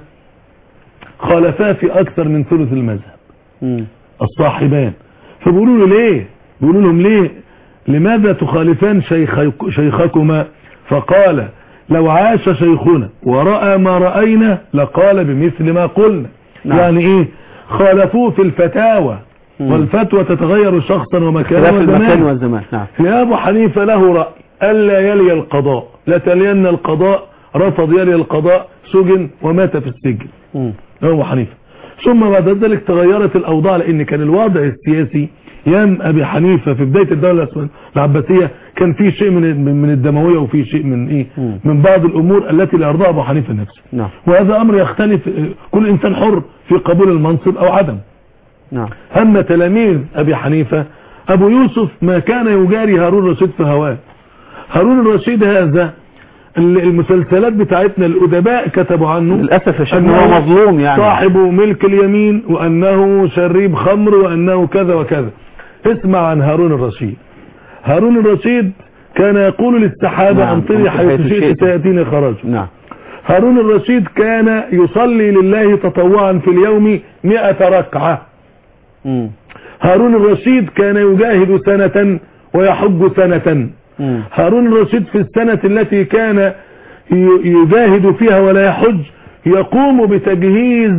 خالفا في أكثر من ثلث المذهب مم. الصاحبان فبيقولوا له ليه بيقولوا لهم ليه لماذا تخالفان شيخ- شيخكما فقال لو عاش شيخنا ورأى ما رأينا لقال بمثل ما قلنا نعم. يعني ايه خالفوه في الفتاوى مم. والفتوى تتغير شخصا ومكانا اختلاف المكان وزمانا والزمان نعم يا ابو حنيفة له رأي ألا يلي القضاء لا تلين القضاء رفض يلي القضاء سجن ومات في السجن مم. ده أبو حنيفة ثم بعد ذلك تغيرت الأوضاع لأن كان الوضع السياسي يام أبي حنيفة في بداية الدولة العثمان- العباسية كان في شيء من من- من الدموية وفي شيء من إيه مم. من بعض الأمور التي لا يرضاها أبو حنيفة نفسه نعم وهذا أمر يختلف آه، كل إنسان حر في قبول المنصب أو عدم نعم أما تلاميذ أبي حنيفة أبو يوسف ما كان يجاري هارون الرشيد في هواه هارون الرشيد هذا ال- المسلسلات بتاعتنا الأدباء كتبوا عنه للأسف يا شيخ أنه هو مظلوم يعني صاحب ملك اليمين وأنه شريب خمر وأنه كذا وكذا اسمع عن هارون الرشيد هارون الرشيد كان يقول للسحابة نعم، أمطري حيث حيث شئت شئت. سيأتيني خرج نعم هارون الرشيد كان يصلي لله تطوعا في اليوم مئة ركعة مم. هارون الرشيد كان يجاهد سنة ويحج سنة مم. هارون الرشيد في السنة التي كان ي- يجاهد فيها ولا يحج يقوم بتجهيز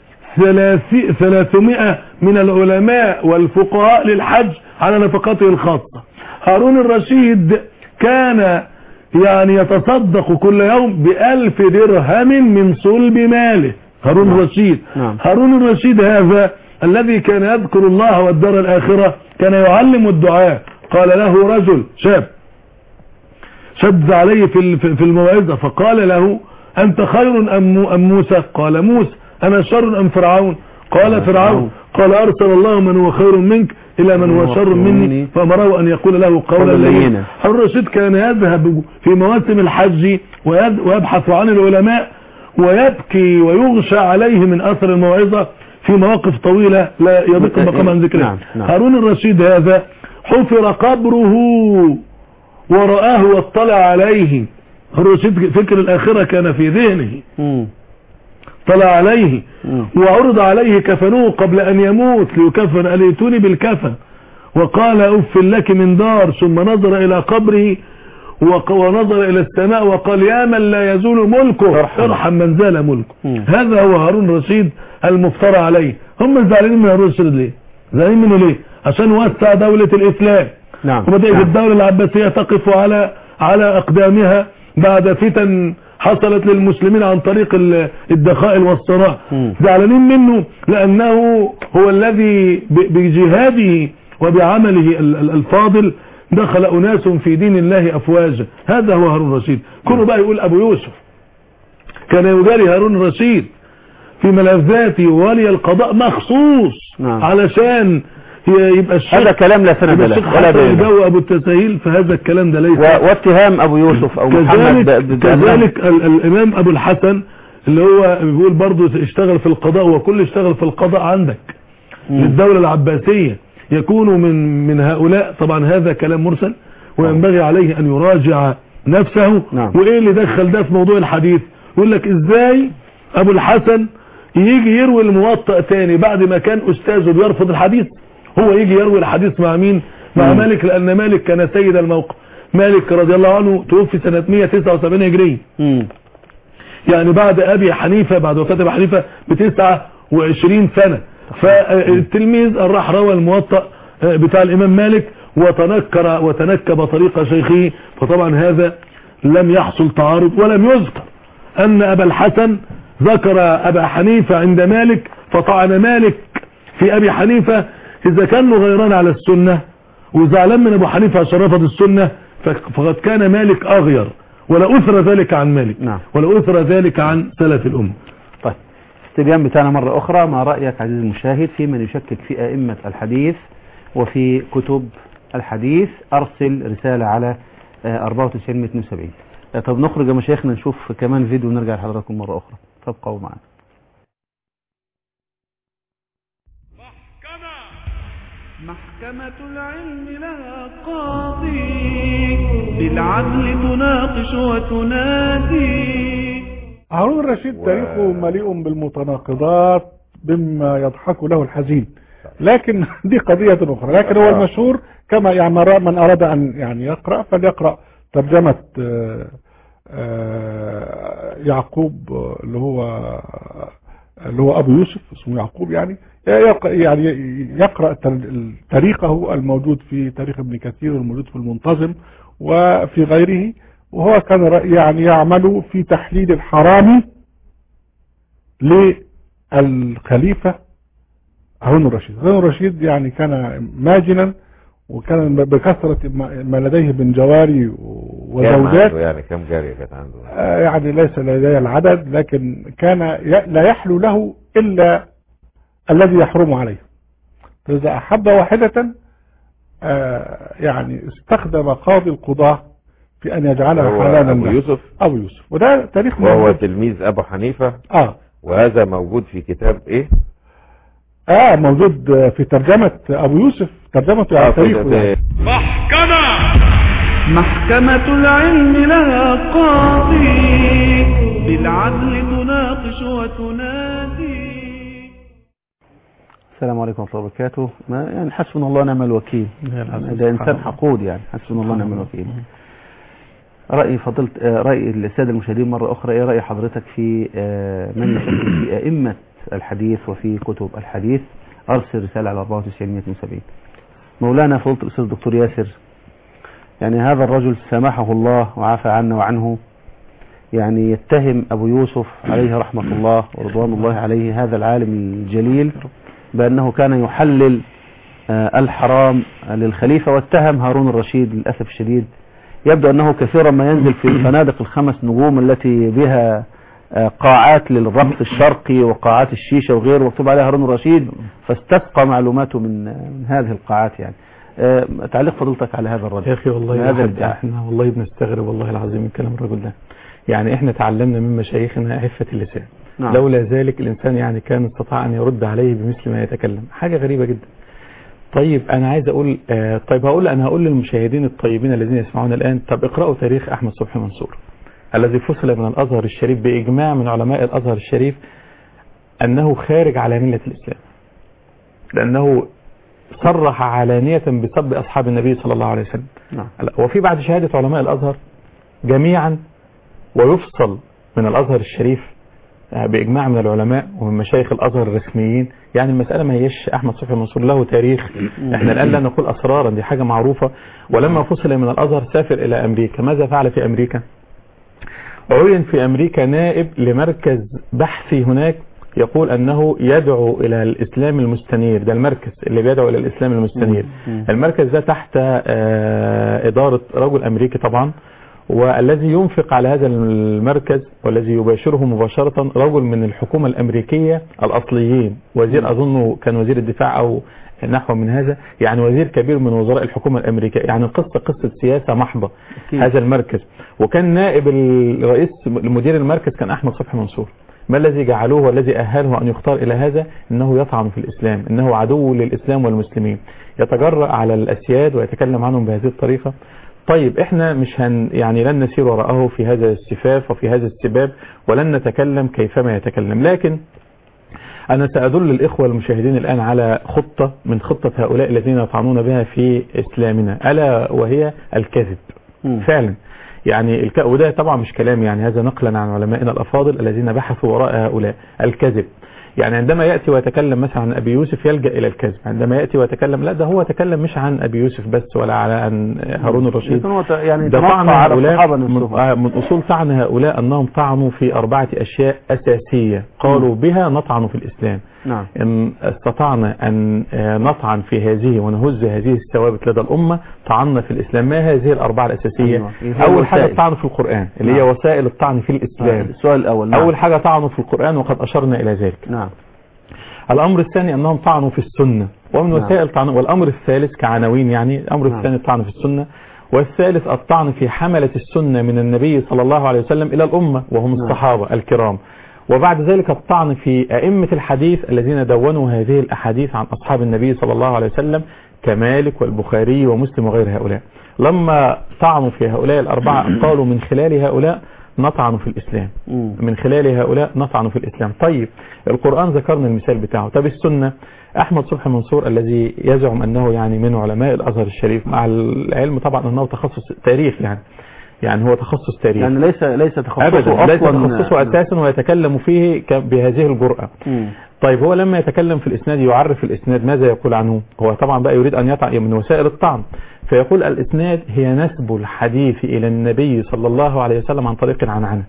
ثلاثي- ثلاثمائة من العلماء والفقهاء للحج على نفقته الخاصة هارون الرشيد كان يعني يتصدق كل يوم بألف درهم من صلب ماله هارون الرشيد نعم. هارون الرشيد هذا الذي كان يذكر الله والدار الآخرة كان يعلم الدعاء قال له رجل شاب شد عليه في ال- في في الموعظة فقال له أنت خير أم مو- أم موسى قال موسى أنا شر أم فرعون قال فرعون قال أرسل الله من هو خير منك إلى من هو شر مني فأمره أن يقول له قولا قولا لينا لينا. هارون الرشيد كان يذهب في مواسم الحج ويد- ويبحث عن العلماء ويبكي ويغشى عليه من أثر الموعظة في مواقف طويلة لا يضيق المقام عن ذكرها نعم، نعم. هارون الرشيد هذا حفر قبره ورآه واطلع عليه هارون الرشيد فكر الآخرة كان في ذهنه مم. طلع عليه مم. وعرض عليه كفنوه قبل أن يموت ليكفن أليتوني بالكفن وقال أف لك من دار ثم نظر إلى قبره وق- ونظر إلى السماء وقال يا من لا يزول ملكه ارحم. ارحم من زال ملكه مم. هذا هو هارون الرشيد المفترى عليه هم زعلانين من هارون الرشيد ليه زعلانين منه ليه عشان وسع دولة الإسلام نعم وبدأت نعم. الدولة العباسية تقف على على أقدامها بعد فتن حصلت للمسلمين عن طريق ال- الدخائل والصراع مم. زعلانين منه لأنه هو الذي ب- بجهاده وبعمله ال- ال- الفاضل دخل أناس في دين الله أفواجا هذا هو هارون الرشيد كله بقى يقول أبو يوسف كان يجاري هارون الرشيد في ملذاته وولي القضاء مخصوص نعم. علشان ي- يبقى الشيخ هذا كلام لا سند يبقى له الشيخ ولا حسن دليل له. الجو ابو التساهيل فهذا الكلام ده ليس و- واتهام ابو يوسف او محمد كذلك, ب- ب- كذلك ال- الامام ابو الحسن اللي هو بيقول برضه اشتغل في القضاء وكل اشتغل في القضاء عندك مم. للدولة العباسية يكون من من هؤلاء طبعا هذا كلام مرسل وينبغي عليه ان يراجع نفسه نعم. وايه اللي دخل ده في موضوع الحديث يقول لك ازاي ابو الحسن يجي يروي الموطأ تاني بعد ما كان استاذه بيرفض الحديث هو يجي يروي الحديث مع مين مع مم. مالك لأن مالك كان سيد الموقف مالك رضي الله عنه توفي سنة 179 هجرية مم. يعني بعد أبي حنيفة بعد وفاة أبي حنيفة ب 29 سنة فالتلميذ راح روى الموطأ بتاع الإمام مالك وتنكر وتنكب طريق شيخه فطبعا هذا لم يحصل تعارض ولم يذكر أن أبا الحسن ذكر أبا حنيفة عند مالك فطعن مالك في أبي حنيفة إذا كان له غيران على السنة وزعلان من أبو حنيفة عشان رفض السنة فقد كان مالك أغير ولا أثر ذلك عن مالك نعم. ولا أثر ذلك عن سلف الأمة طيب استبيان بتاعنا مرة أخرى ما رأيك عزيزي المشاهد في من يشكك في أئمة الحديث وفي كتب الحديث أرسل رسالة على آه، 94 172 آه، طب نخرج يا مشايخنا نشوف كمان فيديو ونرجع لحضراتكم مرة أخرى تبقوا معنا محكمة محكمة العلم لها قاضي بالعدل تناقش وتنادي هارون الرشيد تاريخه مليء بالمتناقضات بما يضحك له الحزين لكن دي قضية أخرى لكن هو المشهور كما يعني من أراد أن يعني يقرأ فليقرأ ترجمة آه، آه، يعقوب آه، اللي هو اللي هو أبو يوسف اسمه يعقوب يعني يقرأ يعني يقرأ تر- تاريخه الموجود في تاريخ ابن كثير والموجود في المنتظم وفي غيره وهو كان ر- يعني يعمل في تحليل الحرام للخليفة هارون الرشيد هارون الرشيد يعني كان ماجنا وكان بكثرة ما ما لديه من جواري كام وزوجات عنده يعني كم جارية كانت عنده آه، يعني ليس لدي العدد لكن كان ي- لا يحلو له إلا الذي يحرم عليه فإذا أحب واحدة آه، يعني استخدم قاضي القضاة في أن يجعلها هو حلالا أبو له. يوسف أبو يوسف وده تاريخ وهو موجود. تلميذ أبو حنيفة آه وهذا موجود في كتاب إيه؟ آه موجود آه، في ترجمة أبو يوسف ترجمته آه، على في- تاريخه يعني. محكمة محكمة العلم لها قاضي بالعدل تناقش وتنادي السلام عليكم ورحمة الله وبركاته ما يعني حسبنا الله ونعم الوكيل ده إنسان حقود يعني حسبنا الله ونعم الوكيل رأي فضلت آه، رأي السادة المشاهدين مرة أخرى إيه رأي حضرتك في آه، من يشكك في أئمة الحديث وفي كتب الحديث أرسل رسالة على 94 170 مولانا فضلت الأستاذ الدكتور ياسر يعني هذا الرجل سامحه الله وعافى عنا وعنه يعني يتهم أبو يوسف عليه رحمة الله ورضوان الله عليه هذا العالم الجليل بأنه كان يحلل آه، الحرام للخليفة واتهم هارون الرشيد للأسف الشديد يبدو أنه كثيرا ما ينزل في الفنادق الخمس نجوم التي بها آه، قاعات للربط الشرقي وقاعات الشيشة وغيره مكتوب عليها هارون الرشيد فاستبقى معلوماته من من هذه القاعات يعني آه، تعليق فضيلتك على هذا الرجل يا اخي والله هذا الواحد الإبداع. احنا والله بنستغرب والله العظيم من كلام الرجل ده يعني احنا تعلمنا من مشايخنا عفة اللسان نعم. لولا ذلك الانسان يعني كان استطاع ان يرد عليه بمثل ما يتكلم حاجة غريبة جدا طيب انا عايز اقول آه طيب هقول انا هقول للمشاهدين الطيبين الذين يسمعون الان طب اقرأوا تاريخ احمد صبحي منصور الذي فصل من الازهر الشريف باجماع من علماء الازهر الشريف انه خارج على ملة الاسلام لانه صرح علانية بسب اصحاب النبي صلى الله عليه وسلم نعم لا، وفي بعد شهادة علماء الأزهر جميعا ويفصل من الأزهر الشريف آه، بإجماع من العلماء ومن مشايخ الأزهر الرسميين يعني المسألة ما هيش أحمد صبحي منصور له تاريخ احنا الآن لا نقول أسرارا دي حاجة معروفة ولما فصل من الأزهر سافر إلى أمريكا ماذا فعل في أمريكا عين في أمريكا نائب لمركز بحثي هناك يقول أنه يدعو إلى الإسلام المستنير ده المركز اللي بيدعو إلى الإسلام المستنير المركز ده تحت آه، إدارة رجل أمريكي طبعا والذي ينفق على هذا المركز والذي يباشره مباشرة رجل من الحكومة الأمريكية الأصليين وزير أظنه كان وزير الدفاع أو نحو من هذا يعني وزير كبير من وزراء الحكومة الأمريكية يعني قصة قصة سياسة محضة أكيد. هذا المركز وكان نائب الرئيس مدير المركز كان أحمد صبحي منصور ما الذي جعلوه والذي أهله أن يختار إلى هذا إنه يطعن في الإسلام إنه عدو للإسلام والمسلمين يتجرأ على الأسياد ويتكلم عنهم بهذه الطريقة طيب احنا مش هن يعني لن نسير وراءه في هذا السفاف وفي هذا السباب ولن نتكلم كيفما يتكلم لكن انا سادل الاخوه المشاهدين الان على خطه من خطه هؤلاء الذين يطعنون بها في اسلامنا الا وهي الكذب مم. فعلا يعني الك... وده طبعا مش كلام يعني هذا نقلا عن علمائنا الافاضل الذين بحثوا وراء هؤلاء الكذب يعني عندما ياتي ويتكلم مثلا عن ابي يوسف يلجا الى الكذب عندما ياتي ويتكلم لا ده هو تكلم مش عن ابي يوسف بس ولا على عن هارون الرشيد لكن هو ت- يعني ده تنص طعن على هؤلاء الصحابة من, نفسهم آه، من أصول طعن هؤلاء أنهم طعنوا في أربعة أشياء أساسية قالوا بها نطعن في الإسلام نعم إن استطعنا أن آه، نطعن في هذه ونهز هذه الثوابت لدى الأمة طعنا في الإسلام ما هذه الأربعة الأساسية أيوة. إيه هي أول حاجة الوسائل؟ الطعن في القرآن اللي هي نعم. وسائل الطعن في الإسلام السؤال الأول نعم. أول حاجة طعنوا في القرآن وقد أشرنا إلى ذلك نعم الأمر الثاني أنهم طعنوا في السنة ومن نعم. وسائل طعن والأمر الثالث كعناوين يعني الأمر نعم. الثاني الطعن في السنة والثالث الطعن في حملة السنة من النبي صلى الله عليه وسلم إلى الأمة وهم نعم. الصحابة الكرام وبعد ذلك الطعن في أئمة الحديث الذين دونوا هذه الأحاديث عن أصحاب النبي صلى الله عليه وسلم كمالك والبخاري ومسلم وغير هؤلاء لما طعنوا في هؤلاء الأربعة قالوا من خلال هؤلاء نطعن في الإسلام مم. من خلال هؤلاء نطعن في الإسلام طيب القرآن ذكرنا المثال بتاعه طب السنة أحمد صبحي منصور الذي يزعم أنه يعني من علماء الأزهر الشريف مع العلم طبعا أنه تخصص تاريخ يعني يعني هو تخصص تاريخ يعني ليس ليس تخصصه أبدا ليس أصلا تخصصه أساسا ويتكلم فيه ك- بهذه الجرأة مم. طيب هو لما يتكلم في الإسناد يعرف الإسناد ماذا يقول عنه هو طبعا بقى يريد أن يطعن من وسائل الطعن فيقول الإسناد هي نسب الحديث إلى النبي صلى الله عليه وسلم عن طريق العنعنة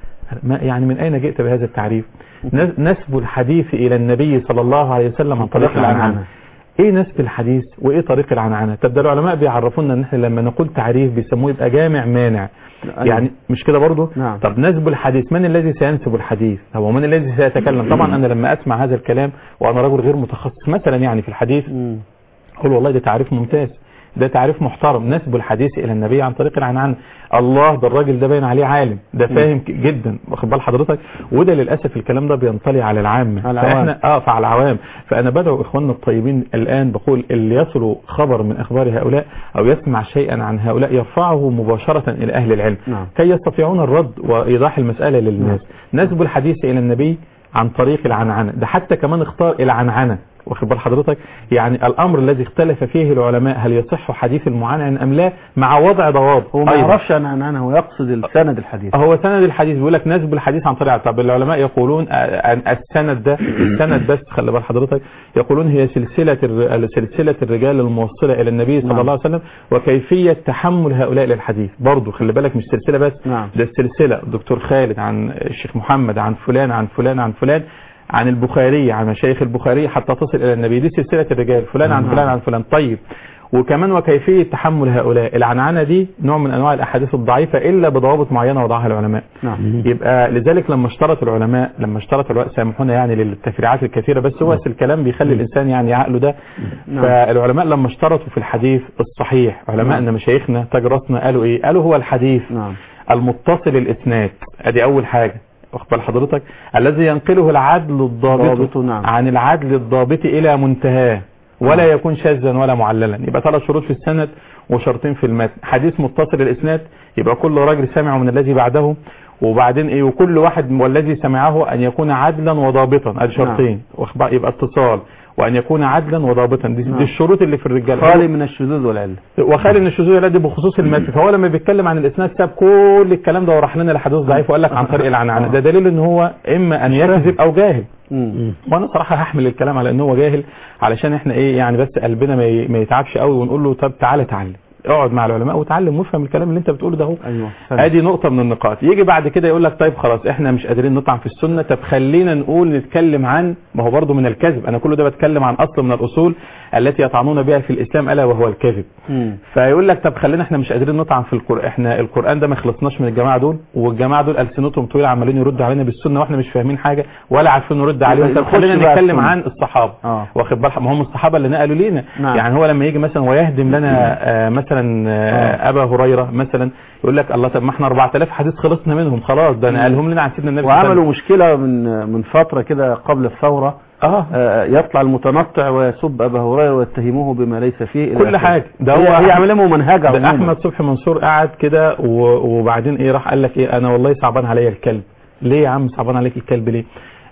ما يعني من أين جئت بهذا التعريف نس- نسب الحديث إلى النبي صلى الله عليه وسلم عن طريق العنعنة ايه نسب الحديث وايه طريق العنعنة طب ده العلماء بيعرفونا ان احنا لما نقول تعريف بيسموه يبقى جامع مانع أيوة. يعني مش كده برضه نعم. طب نسب الحديث من الذي سينسب الحديث هو من الذي سيتكلم طبعا انا لما اسمع هذا الكلام وانا رجل غير متخصص مثلا يعني في الحديث مم. اقول والله ده تعريف ممتاز ده تعريف محترم نسب الحديث الى النبي عن طريق العنعنة الله ده الراجل ده باين عليه عالم ده فاهم ك- جدا واخد بال حضرتك وده للاسف الكلام ده بينطلي على العامه على العوام. فاحنا اه فعلى العوام فانا بدعو اخواننا الطيبين الان بقول اللي يصلوا خبر من اخبار هؤلاء او يسمع شيئا عن هؤلاء يرفعه مباشره الى اهل العلم نعم. كي يستطيعون الرد وايضاح المساله للناس نسب الحديث الى النبي عن طريق العنعنه ده حتى كمان اختار العنعنه واخد بال حضرتك يعني الامر الذي اختلف فيه العلماء هل يصح حديث المعنعن ام لا مع وضع ضوابط هو ما أيضاً. يعرفش عن عنعنه هو يقصد السند الحديث هو سند الحديث بيقول لك نسب الحديث عن طريق طب العلماء يقولون آه، أن السند ده السند بس خلي بال حضرتك يقولون هي سلسله الر- سلسله الرجال الموصله الى النبي صلى نعم. الله عليه وسلم وكيفيه تحمل هؤلاء للحديث برضه خلي بالك مش سلسله بس نعم. ده السلسله الدكتور خالد عن الشيخ محمد عن فلان عن فلان عن فلان عن البخاري عن مشايخ البخاري حتى تصل الى النبي دي سلسله الرجال فلان عن نعم. فلان عن فلان طيب وكمان وكيفية تحمل هؤلاء العنعنة دي نوع من أنواع الأحاديث الضعيفة إلا بضوابط معينة وضعها العلماء نعم يبقى لذلك لما اشترط العلماء لما اشترط العلماء سامحونا يعني للتفريعات الكثيرة بس هو الكلام بيخلي الإنسان يعني عقله ده نعم. فالعلماء لما اشترطوا في الحديث الصحيح علماءنا مشايخنا تاج راسنا قالوا إيه قالوا هو الحديث نعم المتصل الإسناد أدي أول حاجة واخد بال حضرتك الذي ينقله العدل الضابط ضابط، نعم. عن العدل الضابط إلى منتهاه ولا يكون شاذا ولا معللا يبقى ثلاث شروط في السند وشرطين في المتن حديث متصل الاسناد يبقى كل راجل سمعه من الذي بعده وبعدين ايه وكل واحد والذي سمعه ان يكون عدلا وضابطا ادي شرطين واخد بال- يبقى اتصال وان يكون عدلا وضابطا دي, نعم. دي الشروط اللي في الرجال خالي من الشذوذ والعلة وخالي من الشذوذ الذي بخصوص المتن فهو لما بيتكلم عن الاسناد ساب كل الكلام ده وراح لنا لحديث ضعيف وقال لك عن طريق العنعنه ده دليل ان هو اما ان يكذب او جاهل مم. وانا صراحه هحمل الكلام على ان هو جاهل علشان احنا ايه يعني بس قلبنا ما ي- ما يتعبش قوي ونقول له طب تعالى اتعلم اقعد مع العلماء وتعلم وافهم الكلام اللي انت بتقوله ده اهو ايوه فهم. ادي نقطة من النقاط يجي بعد كده يقول لك طيب خلاص احنا مش قادرين نطعن في السنة طب خلينا نقول نتكلم عن ما هو برضه من الكذب انا كل ده بتكلم عن اصل من الاصول التي يطعنون بها في الاسلام الا وهو الكذب مم. فيقول لك طب خلينا احنا مش قادرين نطعن في القرآن احنا القرآن ده ما خلصناش من الجماعة دول والجماعة دول ألسنتهم طويلة عمالين يردوا علينا بالسنة واحنا مش فاهمين حاجة ولا عارفين نرد عليهم طب نخش خلينا بقى نتكلم السنة. عن الصحابة اه واخد بالك ما هم الصحابة اللي نقلوا لينا نعم. يعني هو لما يجي مثلا ويهدم لنا آه مثلا آه أبا هريرة مثلا يقول لك الله طب ما احنا 4000 حديث خلصنا منهم خلاص ده نقلهم لنا عن سيدنا النبي صلى الله عليه وعملوا مشكلة من من فترة كده قبل الثورة وسلم. اه آه، يطلع المتنطع ويسب أبا هريرة ويتهموه بما ليس فيه إلى كل آخره. حاجة ده هي, هو هي عامله منهجة ده عموما احمد صبحي منصور قعد كده و- وبعدين ايه راح قال لك ايه انا والله صعبان عليا الكلب ليه يا عم صعبان عليك الكلب ليه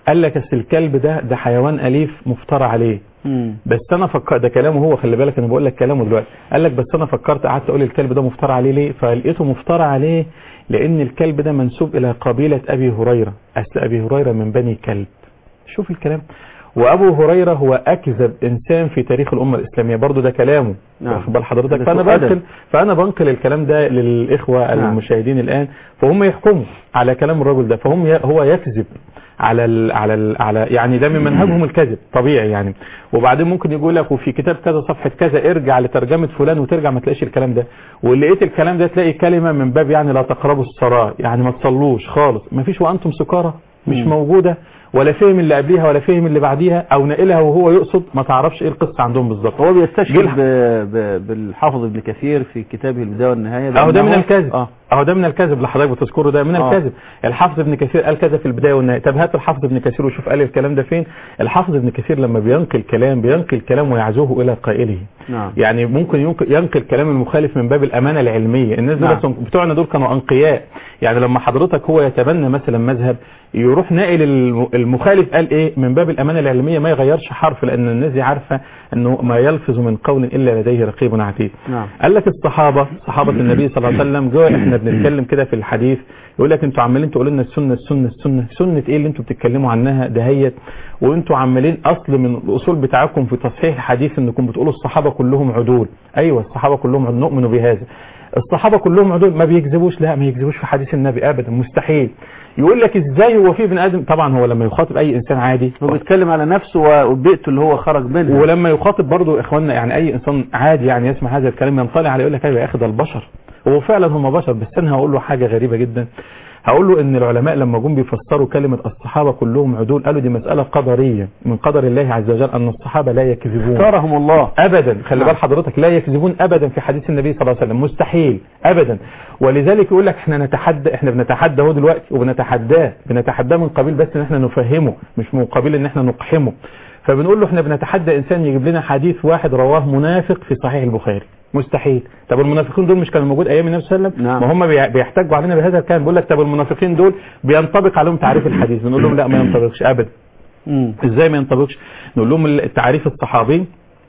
قال لك اصل الكلب ده ده حيوان اليف مفترى عليه مم. بس انا فكرت ده كلامه هو خلي بالك انا بقول لك كلامه دلوقتي قال لك بس انا فكرت قعدت اقول الكلب ده مفترى عليه ليه فلقيته مفترى عليه لان الكلب ده منسوب الى قبيله ابي هريره اصل ابي هريره من بني كلب شوف الكلام وابو هريره هو اكذب انسان في تاريخ الامه الاسلاميه برضو ده كلامه نعم. واخد بال حضرتك ده فانا سوء أدب. بنقل فانا بنقل الكلام ده للاخوه نعم. المشاهدين الان فهم يحكموا على كلام الرجل ده فهم ي... هو يكذب على ال... على ال... على يعني ده من منهجهم الكذب طبيعي يعني وبعدين ممكن يقول لك وفي كتاب كذا صفحه كذا ارجع لترجمه فلان وترجع ما تلاقيش الكلام ده واللي لقيت الكلام ده تلاقي كلمه من باب يعني لا تقربوا الصلاه يعني ما تصلوش خالص ما فيش وانتم سكارى مش مم. موجوده ولا فهم اللي قبليها ولا فهم اللي بعديها او ناقلها وهو يقصد ما تعرفش ايه القصه عندهم بالظبط هو بيستشهد جيل- ب... ب... بالحافظ ابن كثير في كتابه البداية والنهاية اهو ده من بأنه- الكذب اه اهو ده من الكذب اللي حضرتك بتذكره ده من آه. الكذب الحافظ ابن كثير قال كذا في البدايه والنهايه طب هات الحافظ ابن كثير وشوف قال الكلام ده فين الحافظ ابن كثير لما بينقل كلام بينقل كلام ويعزوه الى قائله نعم يعني ممكن ينقل, ينقل كلام المخالف من باب الامانه العلميه الناس دول نعم. أصلاً بتوعنا دول كانوا انقياء يعني لما حضرتك هو يتبنى مثلا مذهب يروح ناقل الم- المخالف قال ايه من باب الامانه العلميه ما يغيرش حرف لان الناس دي عارفه انه ما يلفظ من قول الا لديه رقيب عتيد نعم قال لك الصحابة صحابة النبي صلى الله عليه وسلم جوا احنا بنتكلم كده في الحديث يقول لك انتوا عمالين تقولوا لنا السنة السنة السنة سنة ايه اللي انتوا بتتكلموا عنها دهيت وانتوا عمالين اصل من الاصول بتاعكم في تصحيح الحديث انكم بتقولوا الصحابة كلهم عدول ايوه الصحابة كلهم عدول نؤمن بهذا الصحابة كلهم عدول ما بيكذبوش لا ما يكذبوش في حديث النبي ابدا مستحيل يقول لك ازاي هو في ابن ادم طبعا هو لما يخاطب اي انسان عادي هو بيتكلم على نفسه وبيئته اللي هو خرج منها ولما يخاطب برضه اخواننا يعني اي انسان عادي يعني يسمع هذا الكلام ينطلع عليه يقول لك ايوه يا اخي ده البشر هو فعلا هم بشر بس انا هقول له حاجه غريبه جدا هقول له ان العلماء لما جم بيفسروا كلمه الصحابه كلهم عدول قالوا دي مساله قدريه من قدر الله عز وجل ان الصحابه لا يكذبون اختارهم الله ابدا خلي نعم. بال حضرتك لا يكذبون ابدا في حديث النبي صلى الله عليه وسلم مستحيل ابدا ولذلك يقول لك احنا نتحدى احنا بنتحدى اهو دلوقتي وبنتحداه بنتحداه من قبيل بس ان احنا نفهمه مش من قبيل ان احنا نقحمه فبنقول له احنا بنتحدى انسان يجيب لنا حديث واحد رواه منافق في صحيح البخاري مستحيل طب المنافقين دول مش كانوا موجود ايام النبي صلى الله عليه وسلم نعم. ما هم بي- بيحتجوا علينا بهذا الكلام بيقول لك طب المنافقين دول بينطبق عليهم تعريف الحديث بنقول لهم لا ما ينطبقش ابدا مم. ازاي ما ينطبقش نقول لهم التعريف الصحابي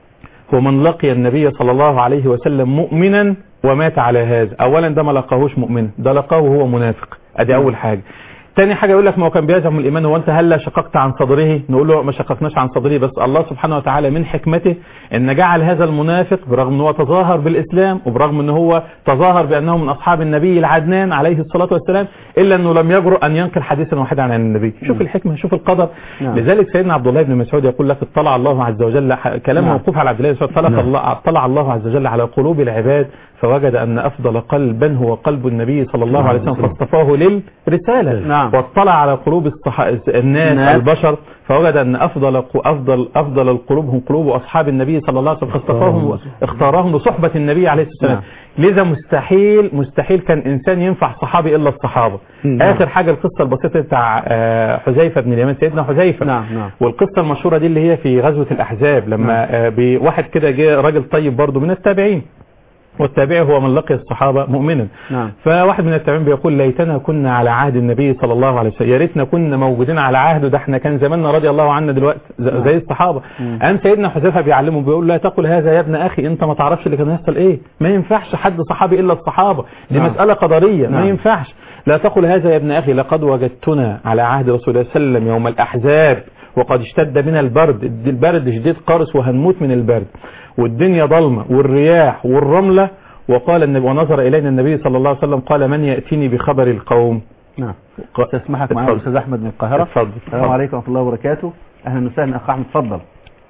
هو من لقي النبي صلى الله عليه وسلم مؤمنا ومات على هذا اولا ده ما لقاهوش مؤمنا ده لقاه وهو منافق ادي اول حاجه تاني حاجة يقول لك ما هو كان بيزعم الإيمان هو أنت هلا شققت عن صدره نقول له ما شققناش عن صدره بس الله سبحانه وتعالى من حكمته أن جعل هذا المنافق برغم أنه هو تظاهر بالإسلام وبرغم أنه هو تظاهر بأنه من أصحاب النبي العدنان عليه الصلاة والسلام إلا أنه لم يجرؤ أن ينقل حديثا واحدا عن النبي شوف الحكمة شوف القدر نعم. لذلك سيدنا عبد الله بن مسعود يقول لك اطلع الله عز وجل ح- كلام نعم. موقوف على عبد الله بن مسعود طلع الله اطلع الله عز وجل على قلوب العباد فوجد أن أفضل قلبا هو قلب النبي صلى الله عليه وسلم فاصطفاه للرسالة نعم. واطلع على قلوب الصح... الناس الناس. البشر فوجد أن أفضل أفضل أفضل القلوب هم قلوب أصحاب النبي صلى الله عليه وسلم فاصطفاهم اختارهم لصحبة النبي عليه الصلاة والسلام لذا مستحيل مستحيل كان إنسان ينفع صحابي إلا الصحابة آخر حاجة القصة البسيطة بتاع آه، حذيفة بن اليمان سيدنا حذيفة نعم نعم والقصة المشهورة دي اللي هي في غزوة الأحزاب لما آه، بواحد كده جه راجل طيب برضه من التابعين والتابعي هو من لقي الصحابة مؤمنا نعم فواحد من التابعين بيقول ليتنا كنا على عهد النبي صلى الله عليه وسلم يا ريتنا كنا موجودين على عهده ده احنا كان زماننا رضي الله عنا دلوقتي ز- زي الصحابه مم. قام سيدنا حذيفه بيعلمه بيقول لا تقل هذا يا ابن اخي انت ما تعرفش اللي كان هيحصل ايه ما ينفعش حد صحابي الا الصحابه دي نعم. مساله قدريه ما نعم. ينفعش لا تقل هذا يا ابن اخي لقد وجدتنا على عهد رسول الله صلى الله عليه وسلم يوم الاحزاب وقد اشتد بنا البرد البرد شديد قارس وهنموت من البرد والدنيا ضلمه والرياح والرمله وقال النبي ونظر الينا النبي صلى الله عليه وسلم قال من ياتيني بخبر القوم نعم ق- استسمحك معايا اتفضل. الاستاذ احمد من القاهره اتفضل السلام عليكم ورحمه الله وبركاته اهلا وسهلا اخ احمد اتفضل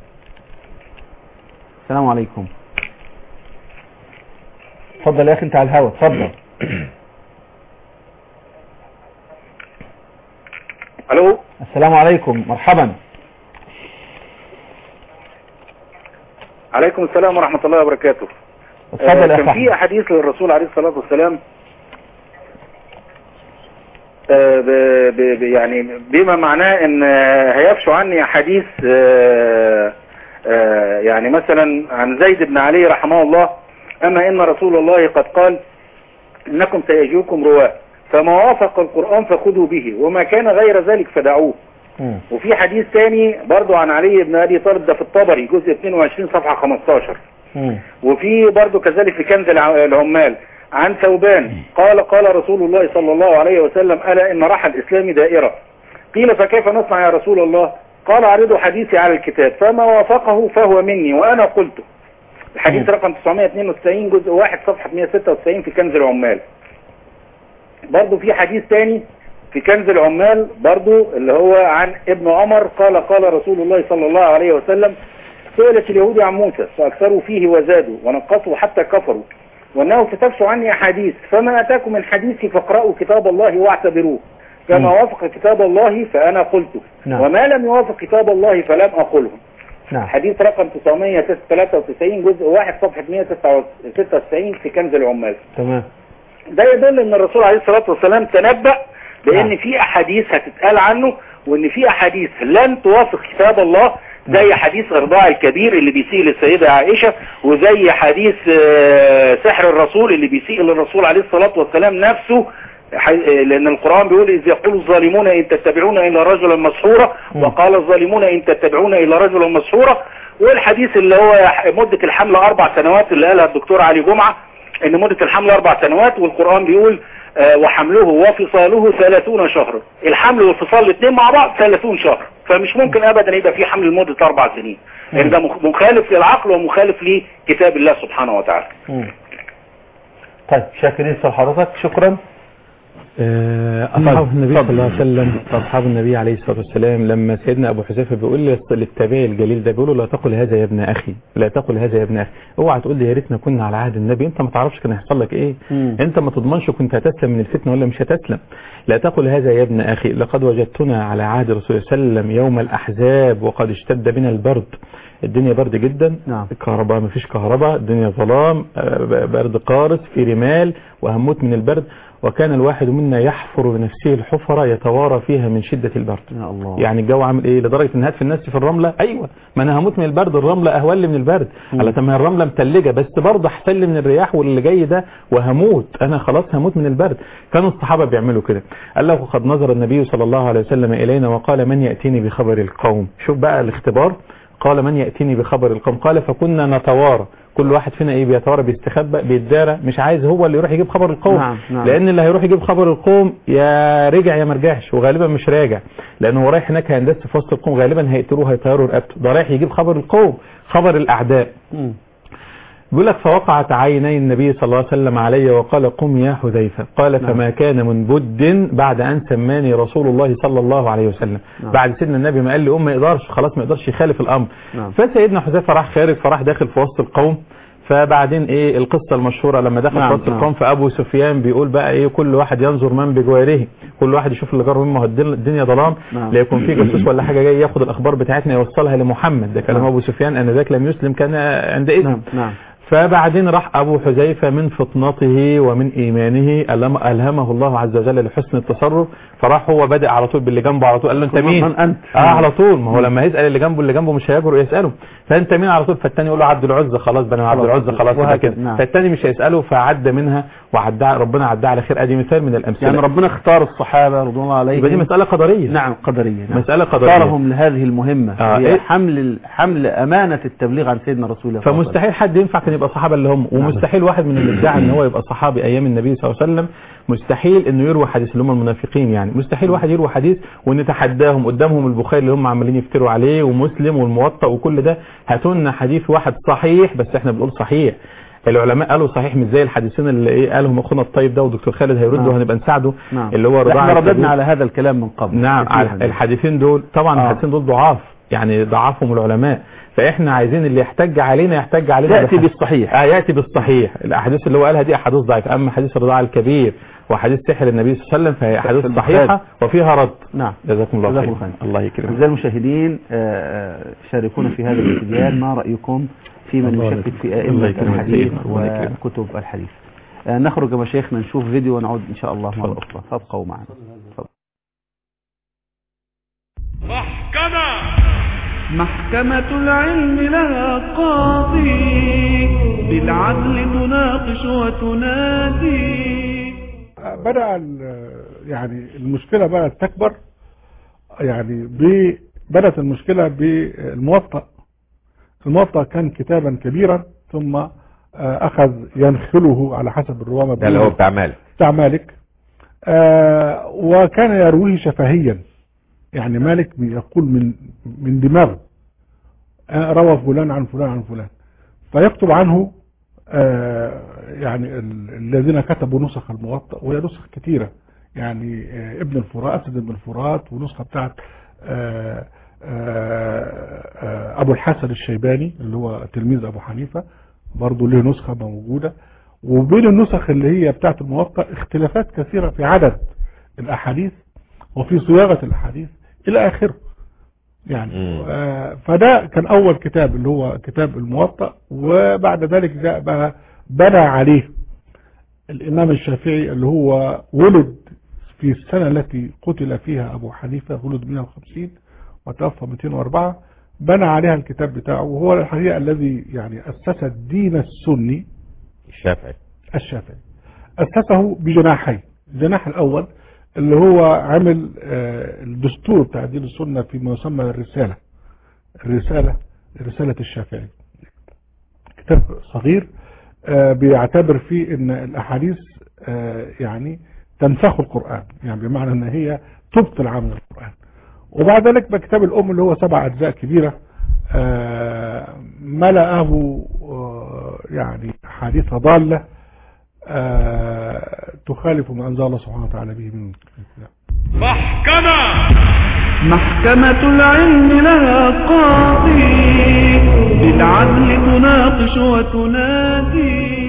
السلام عليكم اتفضل يا اخي انت على الهوا اتفضل الو السلام عليكم مرحبا عليكم السلام ورحمه الله وبركاته اتفضل آه، يا كان اخي في احمد احاديث للرسول عليه الصلاه والسلام آه، ب- ب- ب- يعني بما معناه ان آه، هيفشوا عني احاديث آه، آه، يعني مثلا عن زيد بن علي رحمه الله اما ان رسول الله قد قال انكم سيجوكم رواه فما وافق القران فخذوا به وما كان غير ذلك فدعوه مم. وفي حديث تاني برضو عن علي بن ابي طالب ده في الطبري جزء 22 صفحة 15 مم. وفي برضو كذلك في كنز الع- العمال عن ثوبان قال قال رسول الله صلى الله عليه وسلم ألا إن راح الإسلام دائرة قيل فكيف نصنع يا رسول الله قال عرضوا حديثي على الكتاب فما وافقه فهو مني وأنا قلته الحديث رقم 992 جزء 1 صفحة 196 في كنز العمال برضو في حديث تاني في كنز العمال برضو اللي هو عن ابن عمر قال قال رسول الله صلى الله عليه وسلم سئلت اليهود عن موسى فأكثروا فيه وزادوا ونقصوا حتى كفروا وأنه ستفشوا عني أحاديث فما أتاكم من حديثي فاقرأوا كتاب الله واعتبروه كما وافق كتاب الله فأنا قلته نعم. وما لم يوافق كتاب الله فلم أقله نعم حديث رقم 993 جزء 1 صفحة 196 في كنز العمال تمام ده يدل ان الرسول عليه الصلاة والسلام تنبأ بان نعم. في احاديث هتتقال عنه وان في احاديث لن توافق كتاب الله زي حديث ارضاع الكبير اللي بيسيء للسيدة عائشة وزي حديث آه، سحر الرسول اللي بيسيء للرسول عليه الصلاة والسلام نفسه ح- آه، لان القرآن بيقول اذ يقول الظالمون ان تتبعون الا رجلا مسحورا وقال الظالمون ان تتبعون الا رجلا مسحورا والحديث اللي هو مدة الحمل اربع سنوات اللي قالها الدكتور علي جمعة ان مدة الحمل اربع سنوات والقرآن بيقول آه، وحمله وفصاله ثلاثون شهرا الحمل والفصال الاثنين مع بعض ثلاثون شهر فمش ممكن ابدا يبقى في حمل لمدة اربع سنين لان ده مخ- مخالف للعقل ومخالف لكتاب الله سبحانه وتعالى مم. طيب شاكرين سؤال حضرتك شكرا آه، اتفضل. أصحاب النبي صلى اتفضل. الله عليه وسلم أصحاب النبي عليه الصلاة والسلام لما سيدنا أبو حذيفة بيقول للص- للتابعي الجليل ده بيقول له لا تقل هذا يا ابن أخي لا تقل هذا يا ابن أخي اوعى تقول لي يا ريتنا كنا على عهد النبي أنت ما تعرفش كان هيحصل لك إيه مم. أنت ما تضمنش كنت هتسلم من الفتنة ولا مش هتسلم لا تقل هذا يا ابن أخي لقد وجدتنا على عهد رسول الله صلى الله عليه وسلم يوم الأحزاب وقد اشتد بنا البرد الدنيا برد جدا نعم. الكهرباء مفيش كهرباء الدنيا ظلام آه، برد قارس في رمال وهموت من البرد وكان الواحد منا يحفر لنفسه الحفرة يتوارى فيها من شدة البرد يا الله يعني الجو عامل ايه لدرجة ان هتف الناس في الرملة ايوه ما انا هموت من البرد الرملة اهون لي من البرد مم. على ما هي الرملة متلجة بس برضه احسن لي من الرياح واللي جاي ده وهموت انا خلاص هموت من البرد كانوا الصحابة بيعملوا كده قال له قد نظر النبي صلى الله عليه وسلم الينا وقال من يأتيني بخبر القوم شوف بقى الاختبار قال من يأتيني بخبر القوم قال فكنا نتوارى كل واحد فينا ايه بيتوارى بيستخبى بيتدارى مش عايز هو اللي يروح يجيب خبر القوم نعم، نعم. لان اللي هيروح يجيب خبر القوم يا رجع يا ما رجعش وغالبا مش راجع لانه هو رايح هناك هيندس في وسط القوم غالبا هيقتلوه هيطيروا رقبته ده رايح يجيب خبر القوم خبر الاعداء مم. بيقول لك فوقعت عيني النبي صلى الله عليه وسلم علي وقال قم يا حذيفة قال نعم. فما كان من بد بعد أن سماني رسول الله صلى الله عليه وسلم نعم. بعد سيدنا النبي ما قال لي قم ما يقدرش خلاص ما يقدرش يخالف الأمر نعم. فسيدنا حذيفة راح خارج فراح داخل في وسط القوم فبعدين ايه القصة المشهورة لما دخل نعم، في وسط نعم. القوم فأبو سفيان بيقول بقى ايه كل واحد ينظر من بجواره كل واحد يشوف اللي جاره منه الدن- الدنيا ظلام نعم. لا يكون في جاسوس ولا حاجة جاي ياخد الأخبار بتاعتنا يوصلها لمحمد ده كلام نعم. أبو سفيان أن ذاك لم يسلم كان عندئذ نعم نعم فبعدين راح أبو حذيفة من فطنته ومن إيمانه ألم- ألهمه الله عز وجل لحسن التصرف فراح هو بدأ على طول باللي جنبه على طول قال له أنت من- مين؟ من أنت؟ اه على طول ما هو لما يسأل اللي جنبه اللي جنبه مش هيجرؤ يسأله فأنت مين على طول فالتاني يقول له عبد العزة خلاص بقى أنا عبد خلاص. العزة خلاص يبقى وهكذا، كده نعم. فالتاني مش هيسأله فعدى منها وعدى ربنا عدى على خير ادي مثال من الأمثلة يعني ربنا اختار الصحابة رضوان الله عليهم يبقى دي مسألة قدرية نعم قدرية نعم. مسألة قدرية اختارهم لهذه المهمة آه، هي إيه؟ حمل حمل أمانة التبليغ عن سيدنا رسول الله صلى الله عليه وسلم. فمستحيل حد ينفع كان يبقى صحابه اللي هم ومستحيل واحد من اللي ادعى ان هو يبقى صحابي ايام النبي صلى الله عليه وسلم مستحيل انه يروي حديث اللي هم المنافقين يعني مستحيل واحد يروي حديث ونتحداهم قدامهم البخاري اللي هم عمالين يفتروا عليه ومسلم والموطأ وكل ده هاتوا لنا حديث واحد صحيح بس احنا بنقول صحيح العلماء قالوا صحيح مش زي الحديثين اللي ايه قالهم اخونا الطيب ده ودكتور خالد هيرده نعم. وهنبقى نساعده نعم. اللي هو رضاعة احنا رددنا الكبير. على هذا الكلام من قبل نعم كثيراً. على الحديثين دول طبعا آه. الحديثين دول ضعاف يعني ضعفهم العلماء فاحنا عايزين اللي يحتج علينا يحتج علينا يأتي بالحديث. بالصحيح. آه ياتي بالصحيح الاحاديث اللي هو قالها دي احاديث ضعيفه اما حديث الرضاعه الكبير وحديث سحر النبي صلى الله عليه وسلم فهي احاديث في صحيحه البخاري. وفيها رد نعم جزاكم الله جزاكم خير الله خير. الله يكرمك أعزائي المشاهدين آه، آه، شاركونا في هذا الاتجاه ما رأيكم في من الله يشكك يكرمك. في الله أئمة يكرمك الحديث سيدنا. الله يكرمك. وكتب الحديث آه، نخرج يا مشايخنا نشوف فيديو ونعود إن شاء الله مرة تفضل. أخرى فابقوا معنا تفضل. محكمة محكمة العلم لها قاضي بالعدل تناقش وتنادي بدأ ال- يعني المشكلة بدأت تكبر يعني ب- بدأت المشكلة بالموطأ الموطأ كان كتابا كبيرا ثم آه، أخذ ينخله على حسب الروامة ده اللي هو بتاع مالك بتاع مالك آه، وكان يرويه شفهيا يعني مالك يقول من من دماغه آه، روى فلان عن فلان عن فلان فيكتب عنه آه، يعني ال- الذين كتبوا نسخ الموطأ وهي نسخ كثيرة يعني آه، ابن الفرات أسد ابن الفرات ونسخة بتاعت آه، آه، آه، أبو الحسن الشيباني اللي هو تلميذ أبو حنيفة برضه له نسخة موجودة وبين النسخ اللي هي بتاعت الموطأ اختلافات كثيرة في عدد الأحاديث وفي صياغة الأحاديث إلى آخره يعني مم. آه، فده كان أول كتاب اللي هو كتاب الموطأ وبعد ذلك جاء بقى بنى عليه الإمام الشافعي اللي هو ولد في السنة التي قتل فيها أبو حنيفة ولد 150 وتوفى 204 بنى عليها الكتاب بتاعه وهو الحقيقة الذي يعني أسس الدين السني الشافعي الشافعي أسسه بجناحين الجناح الأول اللي هو عمل آه، الدستور بتاع دين السنة فيما يسمى الرسالة الرسالة رسالة الشافعي كتاب صغير آه، بيعتبر فيه ان الاحاديث آه، يعني تنسخ القرآن يعني بمعنى ان هي تبطل عمل القرآن وبعد ذلك بقى كتاب الام اللي هو سبع اجزاء كبيرة آه، ملأه آه، يعني حديث ضالة آه، تخالف ما انزل الله سبحانه وتعالى به من محكمة محكمة العلم لها قاضي بالعدل تناقش وتنادي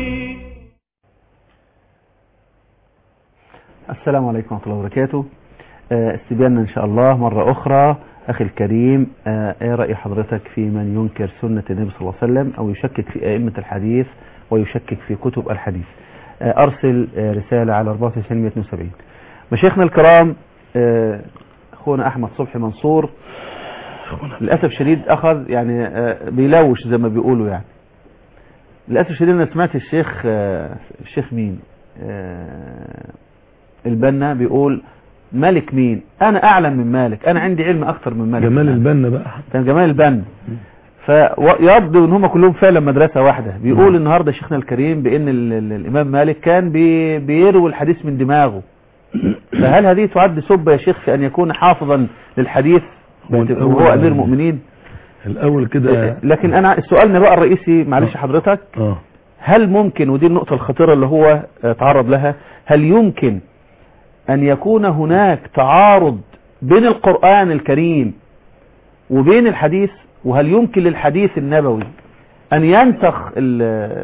السلام عليكم ورحمة الله وبركاته آه، استبياننا إن شاء الله مرة أخرى أخي الكريم آه، إيه رأي حضرتك في من ينكر سنة النبي صلى الله عليه وسلم أو يشكك في أئمة الحديث ويشكك في كتب الحديث آه، أرسل آه، رسالة على 9472 مشايخنا الكرام آه، أخونا أحمد صبحي منصور للأسف شديد أخذ يعني آه، بيلوش زي ما بيقولوا يعني للأسف شديد أنا سمعت الشيخ آه، الشيخ مين آه، البنا بيقول مالك مين انا اعلم من مالك انا عندي علم اكتر من مالك جمال البنا بقى كان جمال البنا فيبدو ان هم كلهم فعلا مدرسة واحدة بيقول النهاردة شيخنا الكريم بان ال ال الامام مالك كان بي بيروي الحديث من دماغه فهل هذه تعد سبة يا شيخ في ان يكون حافظا للحديث هو الأول- وهو امير مؤمنين الاول كده لكن انا سؤالنا بقى الرئيسي معلش حضرتك اه هل ممكن ودي النقطة الخطيرة اللي هو آه، تعرض لها هل يمكن أن يكون هناك تعارض بين القرآن الكريم وبين الحديث وهل يمكن للحديث النبوي أن ينسخ ال-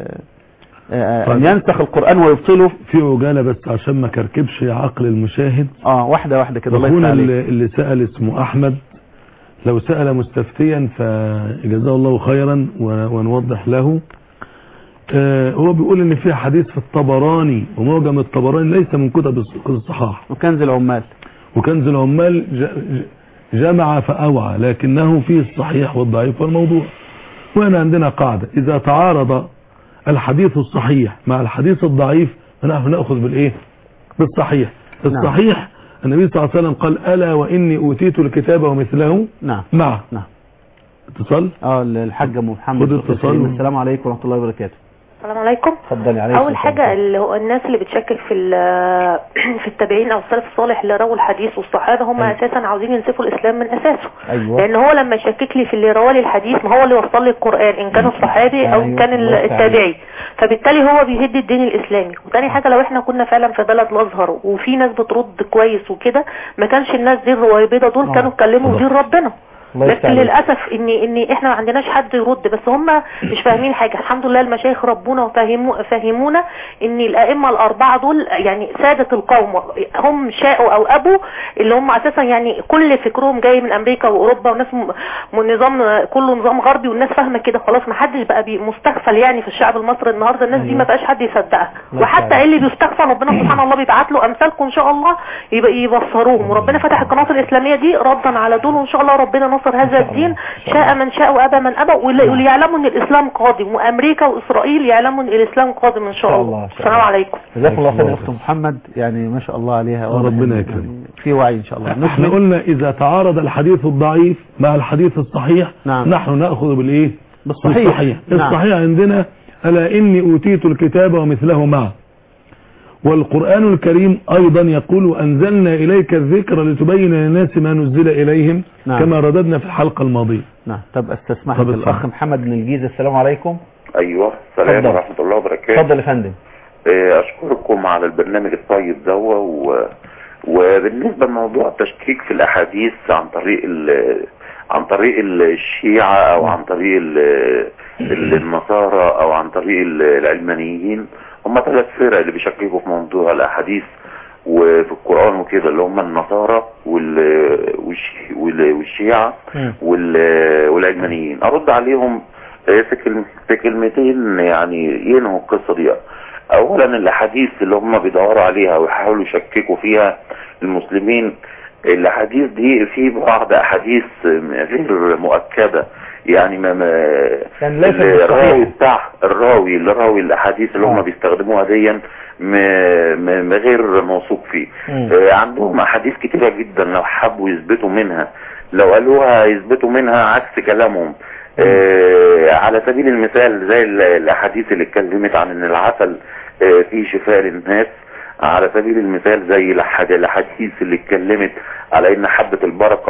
آه، أن طيب. ينسخ القرآن ويبطله في عجاله بس عشان ما كركبش عقل المشاهد اه واحدة واحدة كده الله يفتح اخونا عليك اللي, اللي سأل اسمه احمد لو سأل مستفتيا فجزاه الله خيرا و- ونوضح له آه، هو بيقول ان في حديث في الطبراني ومعجم الطبراني ليس من كتب الص- الصحاح وكنز العمال وكنز العمال ج- ج- جمع فأوعى لكنه فيه الصحيح والضعيف والموضوع وهنا عندنا قاعدة إذا تعارض الحديث الصحيح مع الحديث الضعيف فنحن نأخذ بالإيه بالصحيح الصحيح النبي صلى الله عليه وسلم قال ألا وإني أوتيت الكتاب ومثله نعم معه نعم اتصال اه الحاج أم محمد خد اتصال. السلام عليكم ورحمة الله وبركاته السلام عليكم اتفضلي عليكم اول حاجه اللي هو الناس اللي بتشكك في ال- في التابعين او السلف الصالح اللي رووا الحديث والصحابه هم أيوة. اساسا عاوزين ينسفوا الاسلام من اساسه ايوه لان هو لما يشكك لي في اللي روى لي الحديث ما هو اللي وصل لي القران ان كان الصحابي او ان أيوة. كان ال- الله يفتح التابعي فبالتالي هو بيهد الدين الاسلامي وتاني حاجه لو احنا كنا فعلا في بلد الازهر وفي ناس بترد كويس وكده ما كانش الناس دي الرويبضه دول آه. كانوا اتكلموا صدق. دين ربنا الله يفتح لكن عليك. للاسف ان ان احنا ما عندناش حد يرد بس هم مش فاهمين حاجه الحمد لله المشايخ ربونا وفهموا فهمونا ان الائمه الاربعه دول يعني ساده القوم هم شاءوا او ابوا اللي هم اساسا يعني كل فكرهم جاي من امريكا واوروبا وناس م- من نظام كله نظام غربي والناس فاهمه كده خلاص ما حدش بقى بي- مستغفل يعني في الشعب المصري النهارده الناس دي أيوة. ما بقاش حد يصدقها الله وحتى يفتح اللي بيستغفل ربنا سبحان الله بيبعت له امثالكم ان شاء الله يبقى يبصروهم وربنا فتح القناه الاسلاميه دي ردا على دول وان شاء الله ربنا نصر ننصر هذا الدين شاء من شاء وابى من ابى ول- وليعلموا ان الاسلام قادم وامريكا واسرائيل يعلموا ان الاسلام قادم ان شاء شاء الله الله، إن شاء السلام الله. عليكم جزاك الله خير يا اخت محمد يعني ما شاء الله عليها واضح ربنا إن- يكرمك. يعني في وعي ان شاء الله احنا نكمل قلنا اذا تعارض الحديث الضعيف مع الحديث الصحيح نعم. نحن ناخذ بالايه بالصحيح. بالصحيح نعم. الصحيح عندنا الا اني اوتيت الكتاب ومثله معه والقرآن الكريم أيضا يقول وأنزلنا إليك الذكر لتبين للناس ما نزل إليهم نعم. كما رددنا في الحلقة الماضية نعم طب استسمحك طب الاخ اتفضل. محمد من الجيزه السلام عليكم ايوه السلام اتفضل. ورحمه الله وبركاته اتفضل يا فندم آه، اشكركم على البرنامج الطيب ده و... وبالنسبه لموضوع التشكيك في الاحاديث عن طريق ال... عن طريق الشيعة او عن طريق ال... ال- النصارى او عن طريق ال- العلمانيين هم ثلاث فرق اللي بيشككوا في موضوع الاحاديث وفي القرآن وكده اللي هم النصارى وال... والش... وال... والشيعة وال... والعلمانيين ارد عليهم آه، في كلم- في كلمتين يعني ينهوا القصة دي اولا الاحاديث اللي هم بيدوروا عليها ويحاولوا يشككوا فيها المسلمين الاحاديث دي في بعض احاديث غير مؤكدة يعني ما ما يعني ليست الراوي بالصحيح. بتاع الراوي اللي راوي الاحاديث اللي هم آه. بيستخدموها ديا م- م- م- غير موثوق فيه مم. آه، عندهم احاديث كتيرة جدا لو حبوا يثبتوا منها لو قالوها يثبتوا منها عكس كلامهم آه، على سبيل المثال زي ال- الاحاديث اللي اتكلمت عن ان العسل آه، فيه شفاء للناس على سبيل المثال زي الأحاد- الاحاديث اللي اتكلمت على ان حبة البركة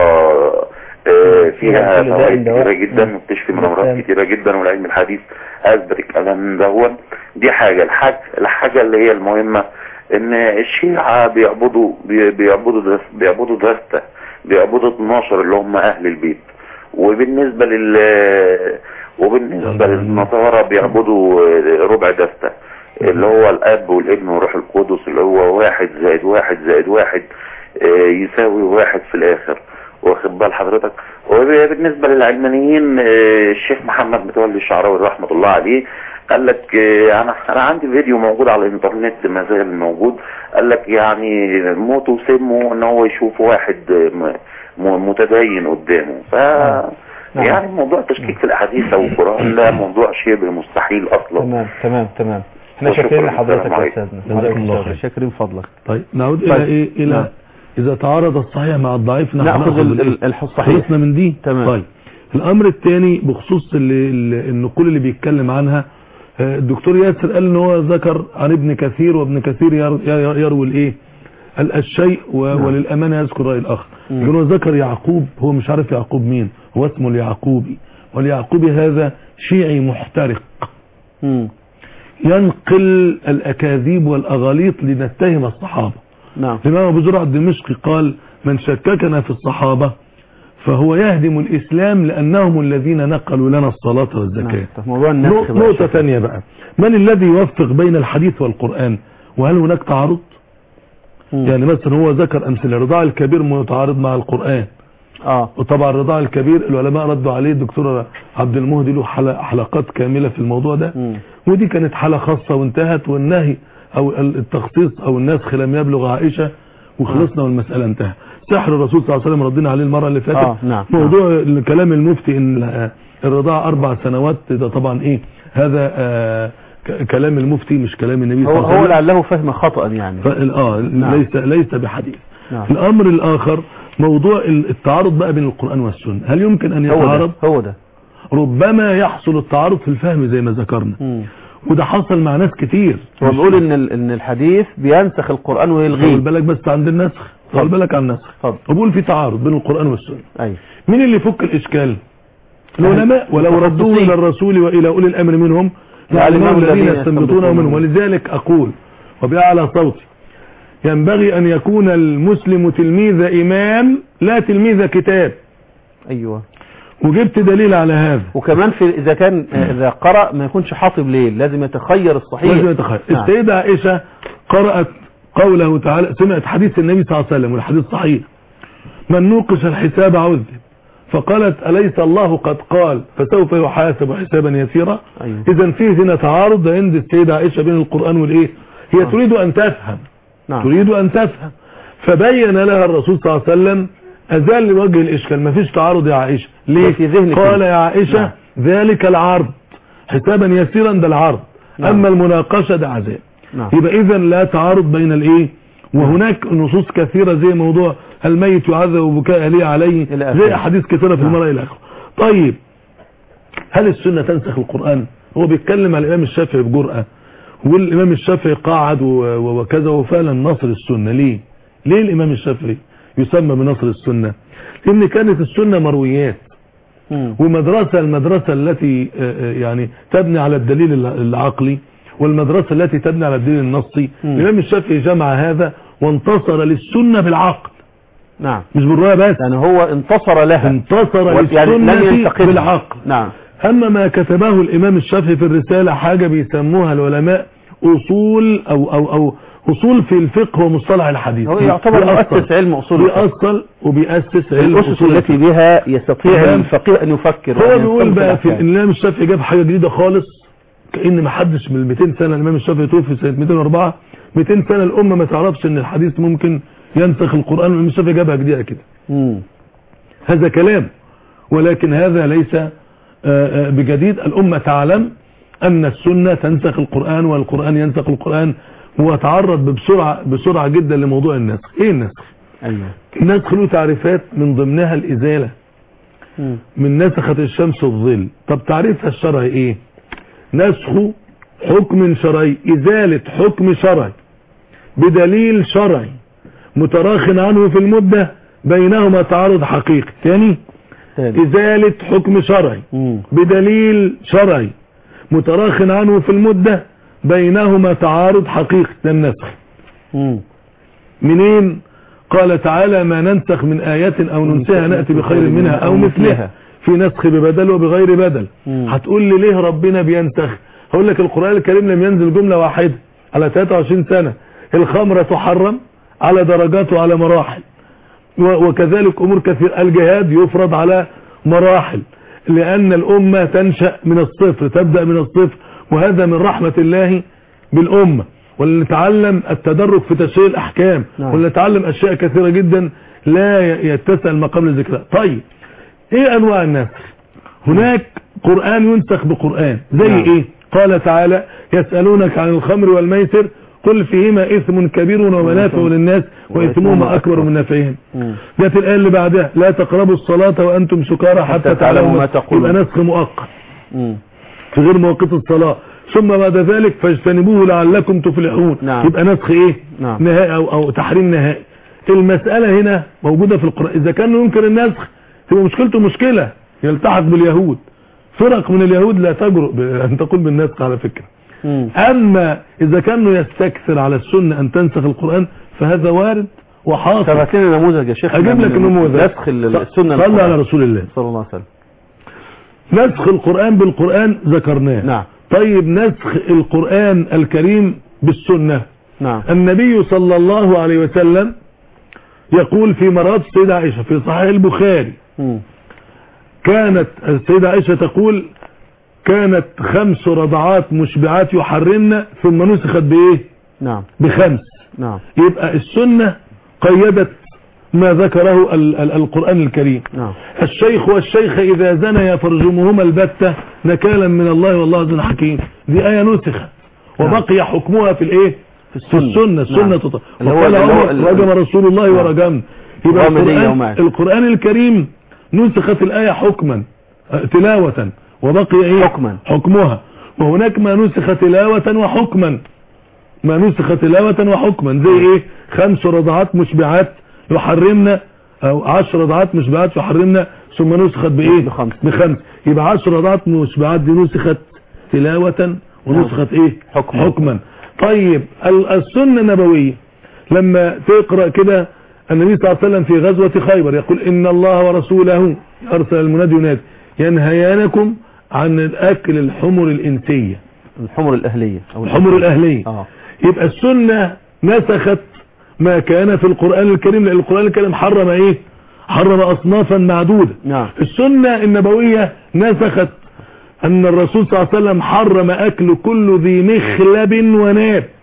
آه، فيها كل داء فوائد دواء. كتيرة جدا مم. وبتشفي من بالفعل. امراض كتيرة جدا والعلم الحديث اثبت الكلام دون دي حاجة الحاجة الحاجة اللي هي المهمة ان الشيعة بيعبدوا بي- بيعبدوا دس- بيعبدوا دستة بيعبدوا 12 اللي هم اهل البيت وبالنسبة لل وبالنسبة للنصارى بيعبدوا ربع دستة اللي هو الاب والابن والروح القدس اللي هو واحد زائد واحد زائد واحد آه، يساوي واحد في الاخر واخد بال حضرتك وبالنسبة للعلمانيين آه، الشيخ محمد متولي الشعراوي رحمة الله عليه قال لك آه، انا انا عندي فيديو موجود على الانترنت ما زال موجود قال لك يعني موته وسمه ان هو يشوف واحد آه، م- م- متدين قدامه ف نعم. يعني موضوع التشكيك في الاحاديث او القران ده موضوع شبه مستحيل اصلا تمام تمام تمام احنا وشكراً. شاكرين لحضرتك السلام يا عليكم. استاذنا جزاكم وعليكم الله السلام. خير. شاكرين فضلك طيب نعود طيب. إلى إيه إلى نعم. إذا تعارض الصحيح مع الضعيف نحن ناخذ ال- الإيه؟ ال- الح- الصحيح خلصنا من دي تمام. طيب الأمر الثاني بخصوص اللي اللي- النقول اللي بيتكلم عنها آه، الدكتور ياسر قال ان هو ذكر عن ابن كثير وابن كثير ير- ير- يروي الايه ال- الشيء و- وللأمانة يذكر رأي الآخر يقول هو ذكر يعقوب هو مش عارف يعقوب مين هو اسمه اليعقوبي واليعقوبي هذا شيعي محترق مم. ينقل الأكاذيب والأغاليط لنتهم الصحابة نعم الإمام أبو زرع الدمشقي قال من شككنا في الصحابة فهو يهدم الإسلام لأنهم الذين نقلوا لنا الصلاة والزكاة نعم. طب موضوع النسخ نق- بقى يا نقطة شيخ. ثانية بقى من الذي يوفق بين الحديث والقرآن وهل هناك تعارض مم. يعني مثلا هو ذكر أمثلة الرضاع الكبير متعارض مع القرآن اه وطبعا الرضاع الكبير العلماء ردوا عليه الدكتور عبد المهدي له حلق- حلقات كاملة في الموضوع ده مم. ودي كانت حالة خاصة وانتهت والنهي او ال- التخصيص او النسخ لم يبلغ عائشة وخلصنا والمسألة انتهى سحر الرسول صلى الله عليه وسلم ردينا عليه المرة اللي فاتت آه، نعم، موضوع الكلام المفتي ان ال- الرضاعة اربع سنوات ده طبعا ايه هذا آه ك- كلام المفتي مش كلام النبي صلى هو الله عليه هو وسلم لعله فهم خطأ يعني فال- اه نعم. ليس ليس بحديث نعم. الامر الاخر موضوع ال- التعارض بقى بين القرآن والسنة هل يمكن ان هو يتعارض ده هو ده ربما يحصل التعارض في الفهم زي ما ذكرنا مم. وده حصل مع ناس كتير هو مش- بيقول ان ال- ان الحديث بينسخ القرآن خد ويلغيه بالك بس عند النسخ خد بالك عن النسخ اتفضل وبقول في تعارض بين القرآن والسنة ايوه مين اللي يفك الإشكال العلماء ولو ردوه المتخصصين. إلى الرسول وإلى أولي الأمر منهم يعلمون يعلمون الذين الذين يستنبطونه يستنبطونه منهم ولذلك أقول وبأعلى صوتي ينبغي أن يكون المسلم تلميذ إمام لا تلميذ كتاب ايوه وجبت دليل على هذا وكمان في اذا كان اذا قرأ ما يكونش حاطب ليل لازم يتخير الصحيح لازم يتخيل نعم. السيدة عائشة قرأت قوله تعالى سمعت حديث النبي صلى الله عليه وسلم والحديث صحيح من نوقش الحساب عذب فقالت أليس الله قد قال فسوف يحاسب حسابا يسيرا أيوه. إذا فيه هنا تعارض عند السيدة عائشة بين القرآن والإيه هي آه. تريد أن تفهم نعم تريد أن تفهم فبين لها الرسول صلى الله عليه وسلم ازال وجه الاشكال مفيش تعارض يا عائشة ليه في ذهنك قال أنت. يا عائشة نعم. ذلك العرض حسابا يسيرا ده العرض نعم. اما المناقشة ده عذاب نعم يبقى اذا لا تعارض بين الايه وهناك نصوص كثيرة زي موضوع الميت يعذب وبكاء اهليه عليه إلى آخره. زي احاديث كثيرة في نعم. المرأة الى اخره طيب هل السنة تنسخ القرآن هو بيتكلم على الامام الشافعي بجرأة والامام الشافعي قاعد و- و- وكذا وفعلا نصر السنة ليه ليه الامام الشافعي يسمى بنصر السنة لان كانت السنة مرويات مم. ومدرسة المدرسة التي آه، آه، يعني تبني على الدليل الع- العقلي والمدرسة التي تبني على الدليل النصي مم. الإمام الشافعي جمع هذا وانتصر للسنة بالعقل نعم مش بالرواية بس يعني هو انتصر لها انتصر و- يعني لم للسنة ينتقدها. بالعقل نعم أما ما كتبه الإمام الشافعي في الرسالة حاجة بيسموها العلماء أصول أو أو أو أصول في الفقه ومصطلح الحديث هو يعتبر بيأصل- مؤسس علم أصول الفقه. بيأصل وبيأسس علم الأسس أصول التي بها يستطيع تمام. الفقيه أن يفكر هو وأن بيقول يستنبط بقى في الأحكام. الامام الشافعي جاب حاجه جديده خالص كان ما حدش من ال 200 سنه الامام الشافعي توفي سنه 204 200 سنه الامه ما تعرفش ان الحديث ممكن ينسخ القران الامام الشافعي جابها جديده كده مم. هذا كلام ولكن هذا ليس آه، آه، بجديد الامه تعلم ان السنه تنسخ القران والقران ينسخ القران وتعرض بسرعه بسرعه جدا لموضوع النسخ ايه النسخ أيوه النسخ له تعريفات من ضمنها الازاله مم. من نسخت الشمس الظل طب تعريفها الشرعي ايه نسخ حكم شرعي ازالة حكم شرعي بدليل شرعي متراخ عنه في المدة بينهما تعارض حقيقي تاني تاني. ازالة حكم شرعي مم. بدليل شرعي متراخ عنه في المدة بينهما تعارض حقيقي ده النسخ مم. منين قال تعالى ما ننسخ من آيات أو ننسها نأتي بخير منها أو مثلها في نسخ ببدل وبغير بدل مم. هتقول لي ليه ربنا بينسخ هقول لك القرآن الكريم لم ينزل جملة واحدة على 23 سنة الخمرة تحرم على درجات وعلى مراحل و- وكذلك أمور كثير الجهاد يفرض على مراحل لأن الأمة تنشأ من الصفر تبدأ من الصفر وهذا من رحمة الله بالأمة ولنتعلم التدرج في تشريع الأحكام نعم. ولنتعلم أشياء كثيرة جدا لا ي- يتسع المقام لذكرها طيب ايه انواع النسخ هناك قرآن ينسخ بقرآن زي نعم. ايه قال تعالى يسألونك عن الخمر والميسر قل فيهما اثم كبير ومنافع للناس واثمهما اكبر من نفعهم مم. جت الآية اللي بعدها لا تقربوا الصلاة وانتم سكارى حتى تعلموا ما تقولون. يبقى نسخ مؤقت مم. في غير مواقيت الصلاة ثم بعد ذلك فاجتنبوه لعلكم تفلحون نعم. يبقى نسخ ايه نعم. نهائي او, أو تحريم نهائي المسألة هنا موجودة في القرآن اذا كان ينكر النسخ تبقى مشكلته مشكلة يلتحق باليهود فرق من اليهود لا تجرؤ ب- ان تقول بالنسخ على فكرة مم. اما اذا كان يستكثر على السنة ان تنسخ القرآن فهذا وارد وحاصل ثبت لنا نموذج يا شيخ اجيب لك من نموذج نسخ ال- السنة صلى على القرآن. رسول الله صلى الله عليه وسلم نسخ القرآن بالقرآن ذكرناه نعم طيب نسخ القرآن الكريم بالسنة نعم النبي صلى الله عليه وسلم يقول في مرات السيدة عائشة في صحيح البخاري مم. كانت السيدة عائشة تقول كانت خمس رضعات مشبعات يحرمن ثم نسخت بايه نعم بخمس نعم يبقى السنة قيدت ما ذكره ال- ال- القرآن الكريم نعم الشيخ والشيخ إذا زنيا فرجمهما البتة نكالا من الله والله عز حكيم دي آية نسخت وبقي حكمها في الايه في السنة. السنة السنة نعم. تطلع اللي هو- وقال اللي هو عمر ال- رجم رسول الله نعم. ورجم يبقى غامدية القرآن, ومات. القرآن الكريم نسخت الآية حكما آه، تلاوة وبقي ايه حكما. حكمها وهناك ما نسخ تلاوة وحكما ما نسخ تلاوة وحكما زي ايه خمس رضعات مشبعات يحرمنا او عشر رضعات مشبعات يحرمنا ثم نسخت بايه بخمس. بخمس يبقى عشر رضعات مشبعات دي نسخت تلاوة ونسخت ايه حكما. حكما طيب ال- السنة النبوية لما تقرأ كده النبي صلى الله عليه وسلم في غزوة خيبر يقول إن الله ورسوله أرسل المنادي ينادي ينهيانكم عن الأكل الحمر الإنسية الحمر الأهلية أو الحمر الأهلية اه يبقى السنة نسخت ما كان في القرآن الكريم لأن القرآن الكريم حرم ايه حرم أصنافا معدودة نعم السنة النبوية نسخت أن الرسول صلى الله عليه وسلم حرم أكل كل ذي مخلب وناب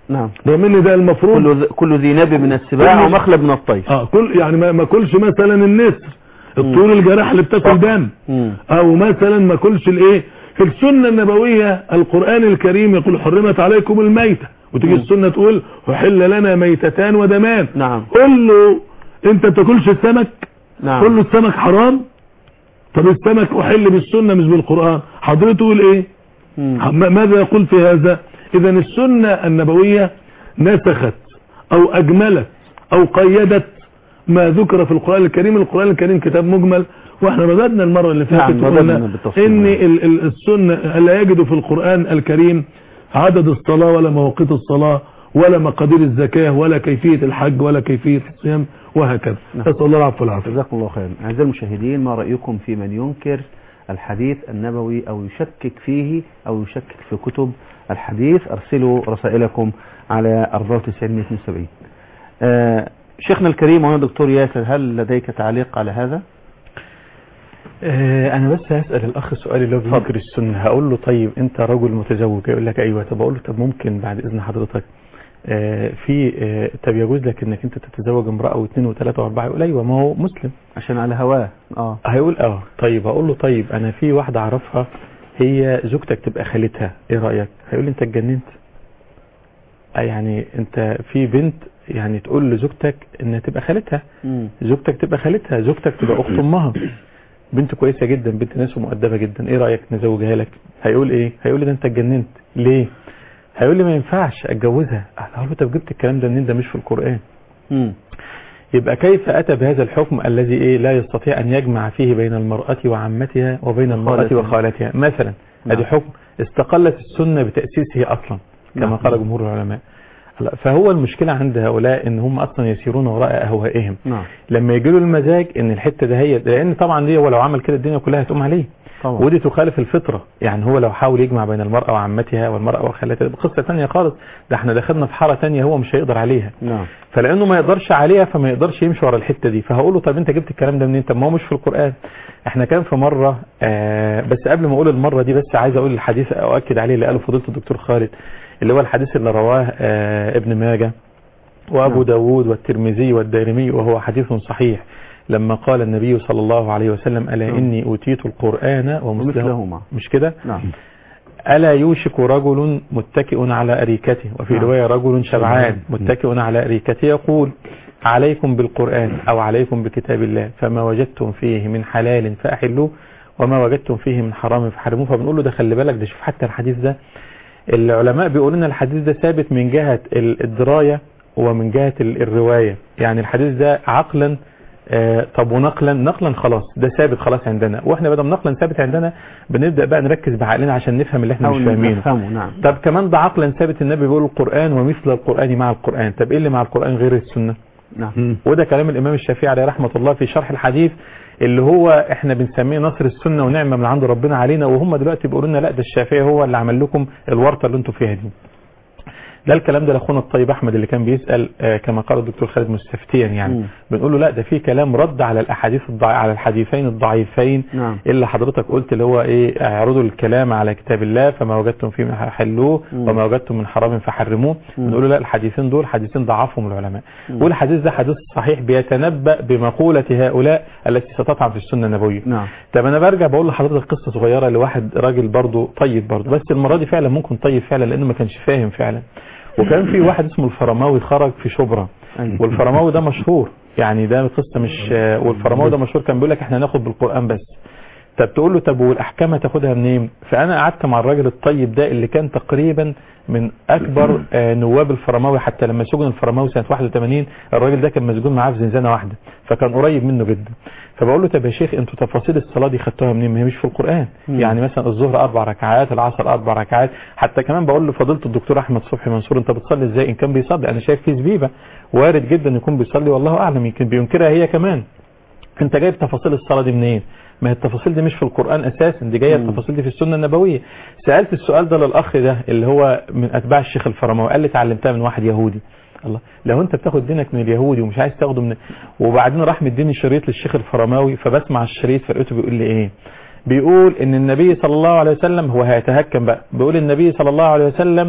نعم رغم ان ده المفروض كل ذ- كل ذي ناب من السباع كل- ومخلب من الطير اه كل يعني ما ما كلش مثلا النسر الطيور الجراح اللي بتاكل دم مم. او مثلا ما كلش الايه في السنه النبويه القران الكريم يقول حرمت عليكم الميته وتيجي السنه تقول احل لنا ميتتان ودمان نعم قول له انت ما بتاكلش السمك نعم قول له السمك حرام طب السمك احل بالسنه مش بالقران حضرته تقول ايه مم. م- ماذا يقول في هذا اذا السنة النبوية نسخت او اجملت او قيدت ما ذكر في القرآن الكريم القرآن الكريم كتاب مجمل واحنا بدأنا المرة اللي نعم، فاتت بدأنا وقلنا بالتفصيل. ان ال- ال- السنة لا يجد في القرآن الكريم عدد الصلاة ولا مواقيت الصلاة ولا مقادير الزكاة ولا كيفية الحج ولا كيفية الصيام وهكذا نعم. نسأل الله العفو والعافية جزاكم الله خيرا أعزائي المشاهدين ما رأيكم في من ينكر الحديث النبوي أو يشكك فيه أو يشكك في كتب الحديث أرسلوا رسائلكم على 94 آه شيخنا الكريم وأنا دكتور ياسر هل لديك تعليق على هذا؟ آه، انا بس هسأل الاخ سؤال اللي هو بينكر السنة هقول له طيب انت رجل متزوج يقول لك ايوه طب اقول له طب ممكن بعد اذن حضرتك آه، في آه، طب يجوز لك انك انت تتزوج امرأة واثنين وثلاثة واربعة يقول ايوه ما هو مسلم عشان على هواه اه هيقول اه طيب هقول له طيب انا في واحدة اعرفها هي زوجتك تبقى خالتها ايه رأيك هيقول لي انت اتجننت آه، يعني انت في بنت يعني تقول لزوجتك انها تبقى خالتها مم. زوجتك تبقى خالتها زوجتك تبقى اخت امها بنت كويسه جدا بنت ناس ومؤدبه جدا ايه رايك نزوجها لك هيقول ايه هيقول لي ده انت اتجننت ليه هيقول لي ما ينفعش اتجوزها هقول له طب جبت الكلام ده منين ده مش في القران مم. يبقى كيف اتى بهذا الحكم الذي ايه لا يستطيع ان يجمع فيه بين المراه وعمتها وبين المراه خالتها. وخالتها مثلا نعم. ادي حكم استقلت السنه بتاسيسه اصلا كما نعم. قال جمهور العلماء هلا، فهو المشكله عند هؤلاء ان هم اصلا يسيرون وراء اهوائهم نعم لما يجي له المزاج ان الحته ده هي لان طبعا دي هو لو عمل كده الدنيا كلها هتقوم عليه طبعا ودي تخالف الفطره يعني هو لو حاول يجمع بين المراه وعمتها والمراه وخالتها دي قصه ثانيه خالص ده احنا دخلنا في حاره ثانيه هو مش هيقدر عليها نعم فلانه ما يقدرش عليها فما يقدرش يمشي ورا الحته دي فهقول له طب انت جبت الكلام ده منين طب ما هو مش في القران احنا كان في مره آه بس قبل ما اقول المره دي بس عايز اقول الحديث اؤكد عليه اللي قاله فضيله الدكتور خالد اللي هو الحديث اللي رواه آه ابن ماجه وابو نعم. داود والترمذي والدارمي وهو حديث صحيح لما قال النبي صلى الله عليه وسلم الا نعم. اني اوتيت القران ومثله ومثلهما مش كده نعم ألا يوشك رجل متكئ على أريكته وفي نعم. رواية رجل شبعان متكئ على أريكته يقول عليكم بالقرآن أو عليكم بكتاب الله فما وجدتم فيه من حلال فأحلوه وما وجدتم فيه من حرام فحرموه فبنقول له ده خلي بالك ده شوف حتى الحديث ده العلماء بيقولوا لنا الحديث ده ثابت من جهة ال- الدراية ومن جهة ال- الرواية يعني الحديث ده عقلا آه، طب ونقلا نقلا خلاص ده ثابت خلاص عندنا واحنا بدل نقلا ثابت عندنا بنبدا بقى نركز بعقلنا عشان نفهم اللي احنا أو مش فاهمينه نفهمه نعم طب كمان ده عقلا ثابت النبي بيقول القرآن ومثل القرآن مع القرآن طب ايه اللي مع القرآن غير السنة نعم وده كلام الامام الشافعي عليه رحمة الله في شرح الحديث اللي هو احنا بنسميه نصر السنة ونعمة من عند ربنا علينا وهم دلوقتي بيقولوا لنا لا ده الشافعي هو اللي عمل لكم الورطة اللي انتوا فيها دي ده الكلام ده لاخونا الطيب احمد اللي كان بيسال آه، كما قال الدكتور خالد مستفتيا يعني مم. بنقول له لا ده في كلام رد على الاحاديث الضع... على الحديثين الضعيفين نعم اللي حضرتك قلت اللي هو ايه اعرضوا الكلام على كتاب الله فما وجدتم فيه حلوه مم. وما وجدتم من حرام فحرموه مم. نقول له لا الحديثين دول حديثين ضعفهم العلماء مم. والحديث ده حديث صحيح بيتنبأ بمقولة هؤلاء التي ستطعن في السنة النبوية نعم طب انا برجع بقول لحضرتك قصة صغيرة لواحد راجل برضه طيب برضه بس المرة دي فعلا ممكن طيب فعلا لانه ما كانش فاهم فعلا وكان في واحد اسمه الفرماوي خرج في شبرا أيوة. والفرماوي ده مشهور يعني ده قصة مش والفرماوي ده مشهور كان بيقول لك احنا هناخد بالقرآن بس طب تقول له طب والاحكام هتاخدها منين فانا قعدت مع الراجل الطيب ده اللي كان تقريبا من اكبر آه، نواب الفرماوي حتى لما سجن الفرماوي سنه 81 الراجل ده كان مسجون معاه في زنزانه واحده فكان قريب منه جدا فبقول له طب يا شيخ انتوا تفاصيل الصلاه دي خدتوها منين ما هي مش في القران مم. يعني مثلا الظهر اربع ركعات العصر اربع ركعات حتى كمان بقول لفضيله الدكتور احمد صبحي منصور انت بتصلي ازاي ان كان بيصلي انا شايف في زبيبه وارد جدا يكون بيصلي والله اعلم يمكن بينكرها هي كمان انت جايب تفاصيل الصلاه دي منين ما هي التفاصيل دي مش في القرآن أساسا دي جاية مم. التفاصيل دي في السنة النبوية سألت السؤال ده للأخ ده اللي هو من أتباع الشيخ الفرماوي قال لي اتعلمتها من واحد يهودي الله لو انت بتاخد دينك من اليهودي ومش عايز تاخده من وبعدين راح مديني شريط للشيخ الفرماوي فبسمع الشريط فلقيته بيقول لي ايه بيقول ان النبي صلى الله عليه وسلم هو هيتهكم بقى بيقول النبي صلى الله عليه وسلم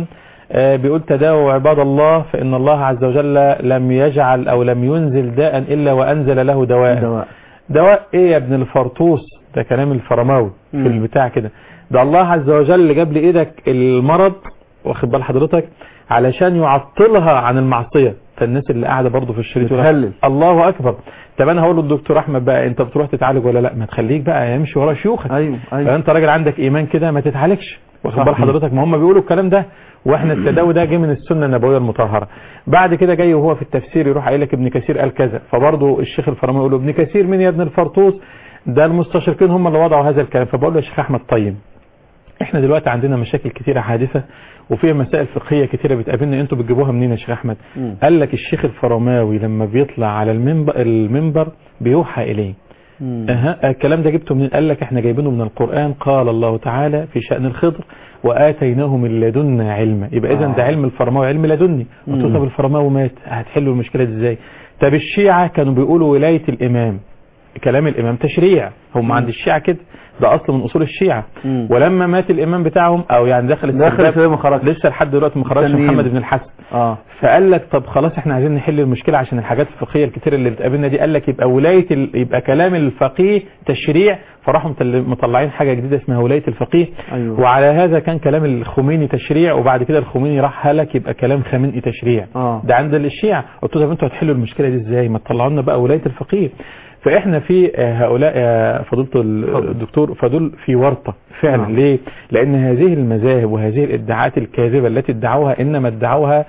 آه، بيقول تداووا عباد الله فإن الله عز وجل لم يجعل أو لم ينزل داء إلا وأنزل له دواء دواء دواء ايه يا ابن الفرطوس ده كلام الفرماوي في مم. البتاع كده ده الله عز وجل جاب لايدك المرض واخد بال حضرتك علشان يعطلها عن المعصية فالناس اللي قاعدة برضه في الشريط يقول بتهلل. الله اكبر طب انا هقول للدكتور احمد بقى انت بتروح تتعالج ولا لا ما تخليك بقى يمشي ورا شيوخك ايوه ايوه فانت راجل عندك ايمان كده ما تتعالجش واخد بال صحيح. حضرتك ما هم بيقولوا الكلام ده واحنا التداوي ده جه من السنه النبويه المطهره بعد كده جاي وهو في التفسير يروح قايل لك ابن كثير قال كذا فبرضه الشيخ الفرماوي يقول له ابن كثير مين يا ابن الفرطوس ده المستشرقين هم اللي وضعوا هذا الكلام فبقول له يا شيخ احمد طيب احنا دلوقتي عندنا مشاكل كتيرة حادثة وفيها مسائل فقهية كتيرة بتقابلنا انتوا بتجيبوها منين يا شيخ احمد مم. قال لك الشيخ الفرماوي لما بيطلع على المنبر, المنبر بيوحى اليه مم. أها الكلام ده جبته منين قال لك احنا جايبينه من القرآن قال الله تعالى في شأن الخضر وآتيناه من لدنا علما يبقى اذا آه. ده علم الفرماوي علم لدني قلت له مم. طب الفرماوي مات هتحلوا المشكلة دي ازاي طب الشيعة كانوا بيقولوا ولاية الامام كلام الامام تشريع هم عند الشيعة كده ده اصل من اصول الشيعة مم. ولما مات الامام بتاعهم او يعني دخل داخل استرداد، في ما خرج لسه لحد دلوقتي ما خرجش مستنيين. محمد بن الحسن اه فقال لك طب خلاص احنا عايزين نحل المشكله عشان الحاجات الفقهيه الكتير اللي بتقابلنا دي قال لك يبقى ولايه ال... يبقى كلام الفقيه تشريع فراحوا مطل- مطلعين حاجه جديده اسمها ولايه الفقيه ايوه وعلى هذا كان كلام الخميني تشريع وبعد كده الخميني راح هلك يبقى كلام خامنئي تشريع اه ده عند الشيعة قلت له طب انتوا هتحلوا المشكله دي ازاي ما تطلعوا لنا بقى ولايه الفقيه فاحنا في آه، هؤلاء آه، فضيله ال- الدكتور فدول في ورطه فعلا نعم. ليه لان هذه المذاهب وهذه الادعاءات الكاذبه التي ادعوها انما ادعوها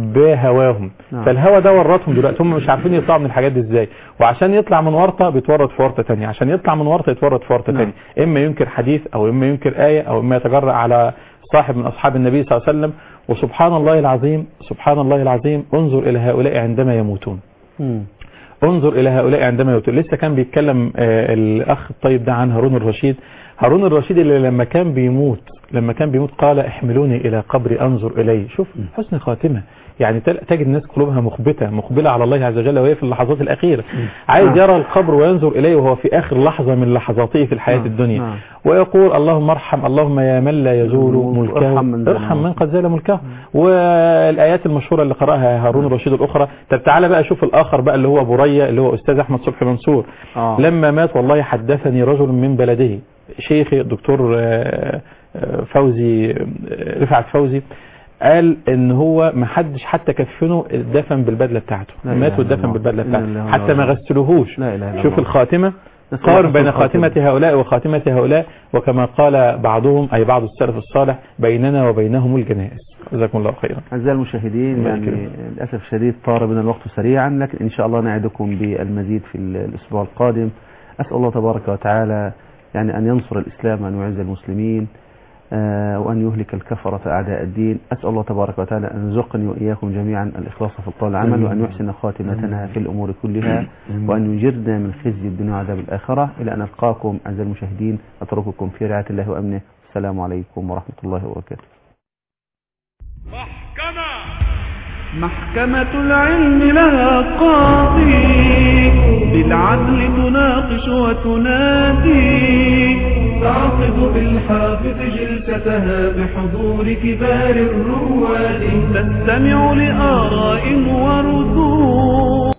بهواهم نعم. فالهوى ده ورطهم دلوقتي هم مش عارفين يطلعوا من الحاجات دي ازاي وعشان يطلع من ورطه بيتورط في ورطه ثانيه عشان يطلع من ورطه يتورط في ورطه نعم. ثانيه اما ينكر حديث او اما ينكر ايه او اما يتجرأ على صاحب من اصحاب النبي صلى الله عليه وسلم وسبحان الله العظيم سبحان الله العظيم انظر الى هؤلاء عندما يموتون مم. انظر الى هؤلاء عندما يموتون لسه كان بيتكلم آه، الاخ الطيب ده عن هارون الرشيد هارون الرشيد اللي لما كان بيموت لما كان بيموت قال احملوني الى قبري انظر اليه شوف حسن خاتمه يعني تل- تجد الناس قلوبها مخبته مقبله على الله عز وجل وهي في اللحظات الاخيره عايز نعم. يرى القبر وينظر اليه وهو في اخر لحظه من لحظاته في الحياه نعم. الدنيا نعم. ويقول اللهم ارحم اللهم يا من لا يزول ملك- ملكه ارحم من زال ارحم من ملكه. قد زال ملكه والايات المشهوره اللي قراها هارون الرشيد الاخرى طب تعالى بقى شوف الاخر بقى اللي هو بريه اللي هو استاذ احمد صبحي منصور اه لما مات والله حدثني رجل من بلده شيخي الدكتور آه، آه، فوزي آه، رفعت فوزي قال ان هو ما حدش حتى كفنه دفن بالبدله بتاعته لا إله مات إلا ودفن الله. بالبدله إلا بتاعته الله حتى ما الله. غسلوهوش لا اله الا شوف الله الخاتمه نسأل الله قارن حسن بين الخاتمة. خاتمة هؤلاء وخاتمة هؤلاء وكما قال بعضهم أي بعض السلف الصالح بيننا وبينهم الجنائز جزاكم الله خيرا أعزائي المشاهدين الله يعني يكرمك. للأسف الشديد طار بنا الوقت سريعا لكن إن شاء الله نعدكم بالمزيد في ال- الأسبوع القادم أسأل الله تبارك وتعالى يعني أن ينصر الإسلام وأن يعز المسلمين آه، وأن يهلك الكفرة أعداء الدين أسأل الله تبارك وتعالى أن يرزقني وإياكم جميعا الإخلاص في القول والعمل وأن يحسن خاتمتنا في الأمور كلها وأن يجرنا من خزي الدنيا وعذاب الآخرة إلى أن ألقاكم أعزائي المشاهدين أترككم في رعاية الله وأمنه السلام عليكم ورحمة الله وبركاته محكمة محكمة العلم لها قاضي بالعدل تناقش وتنادي تعقد بالحافظ جلستها بحضور كبار الرواد تستمع لآراء وردود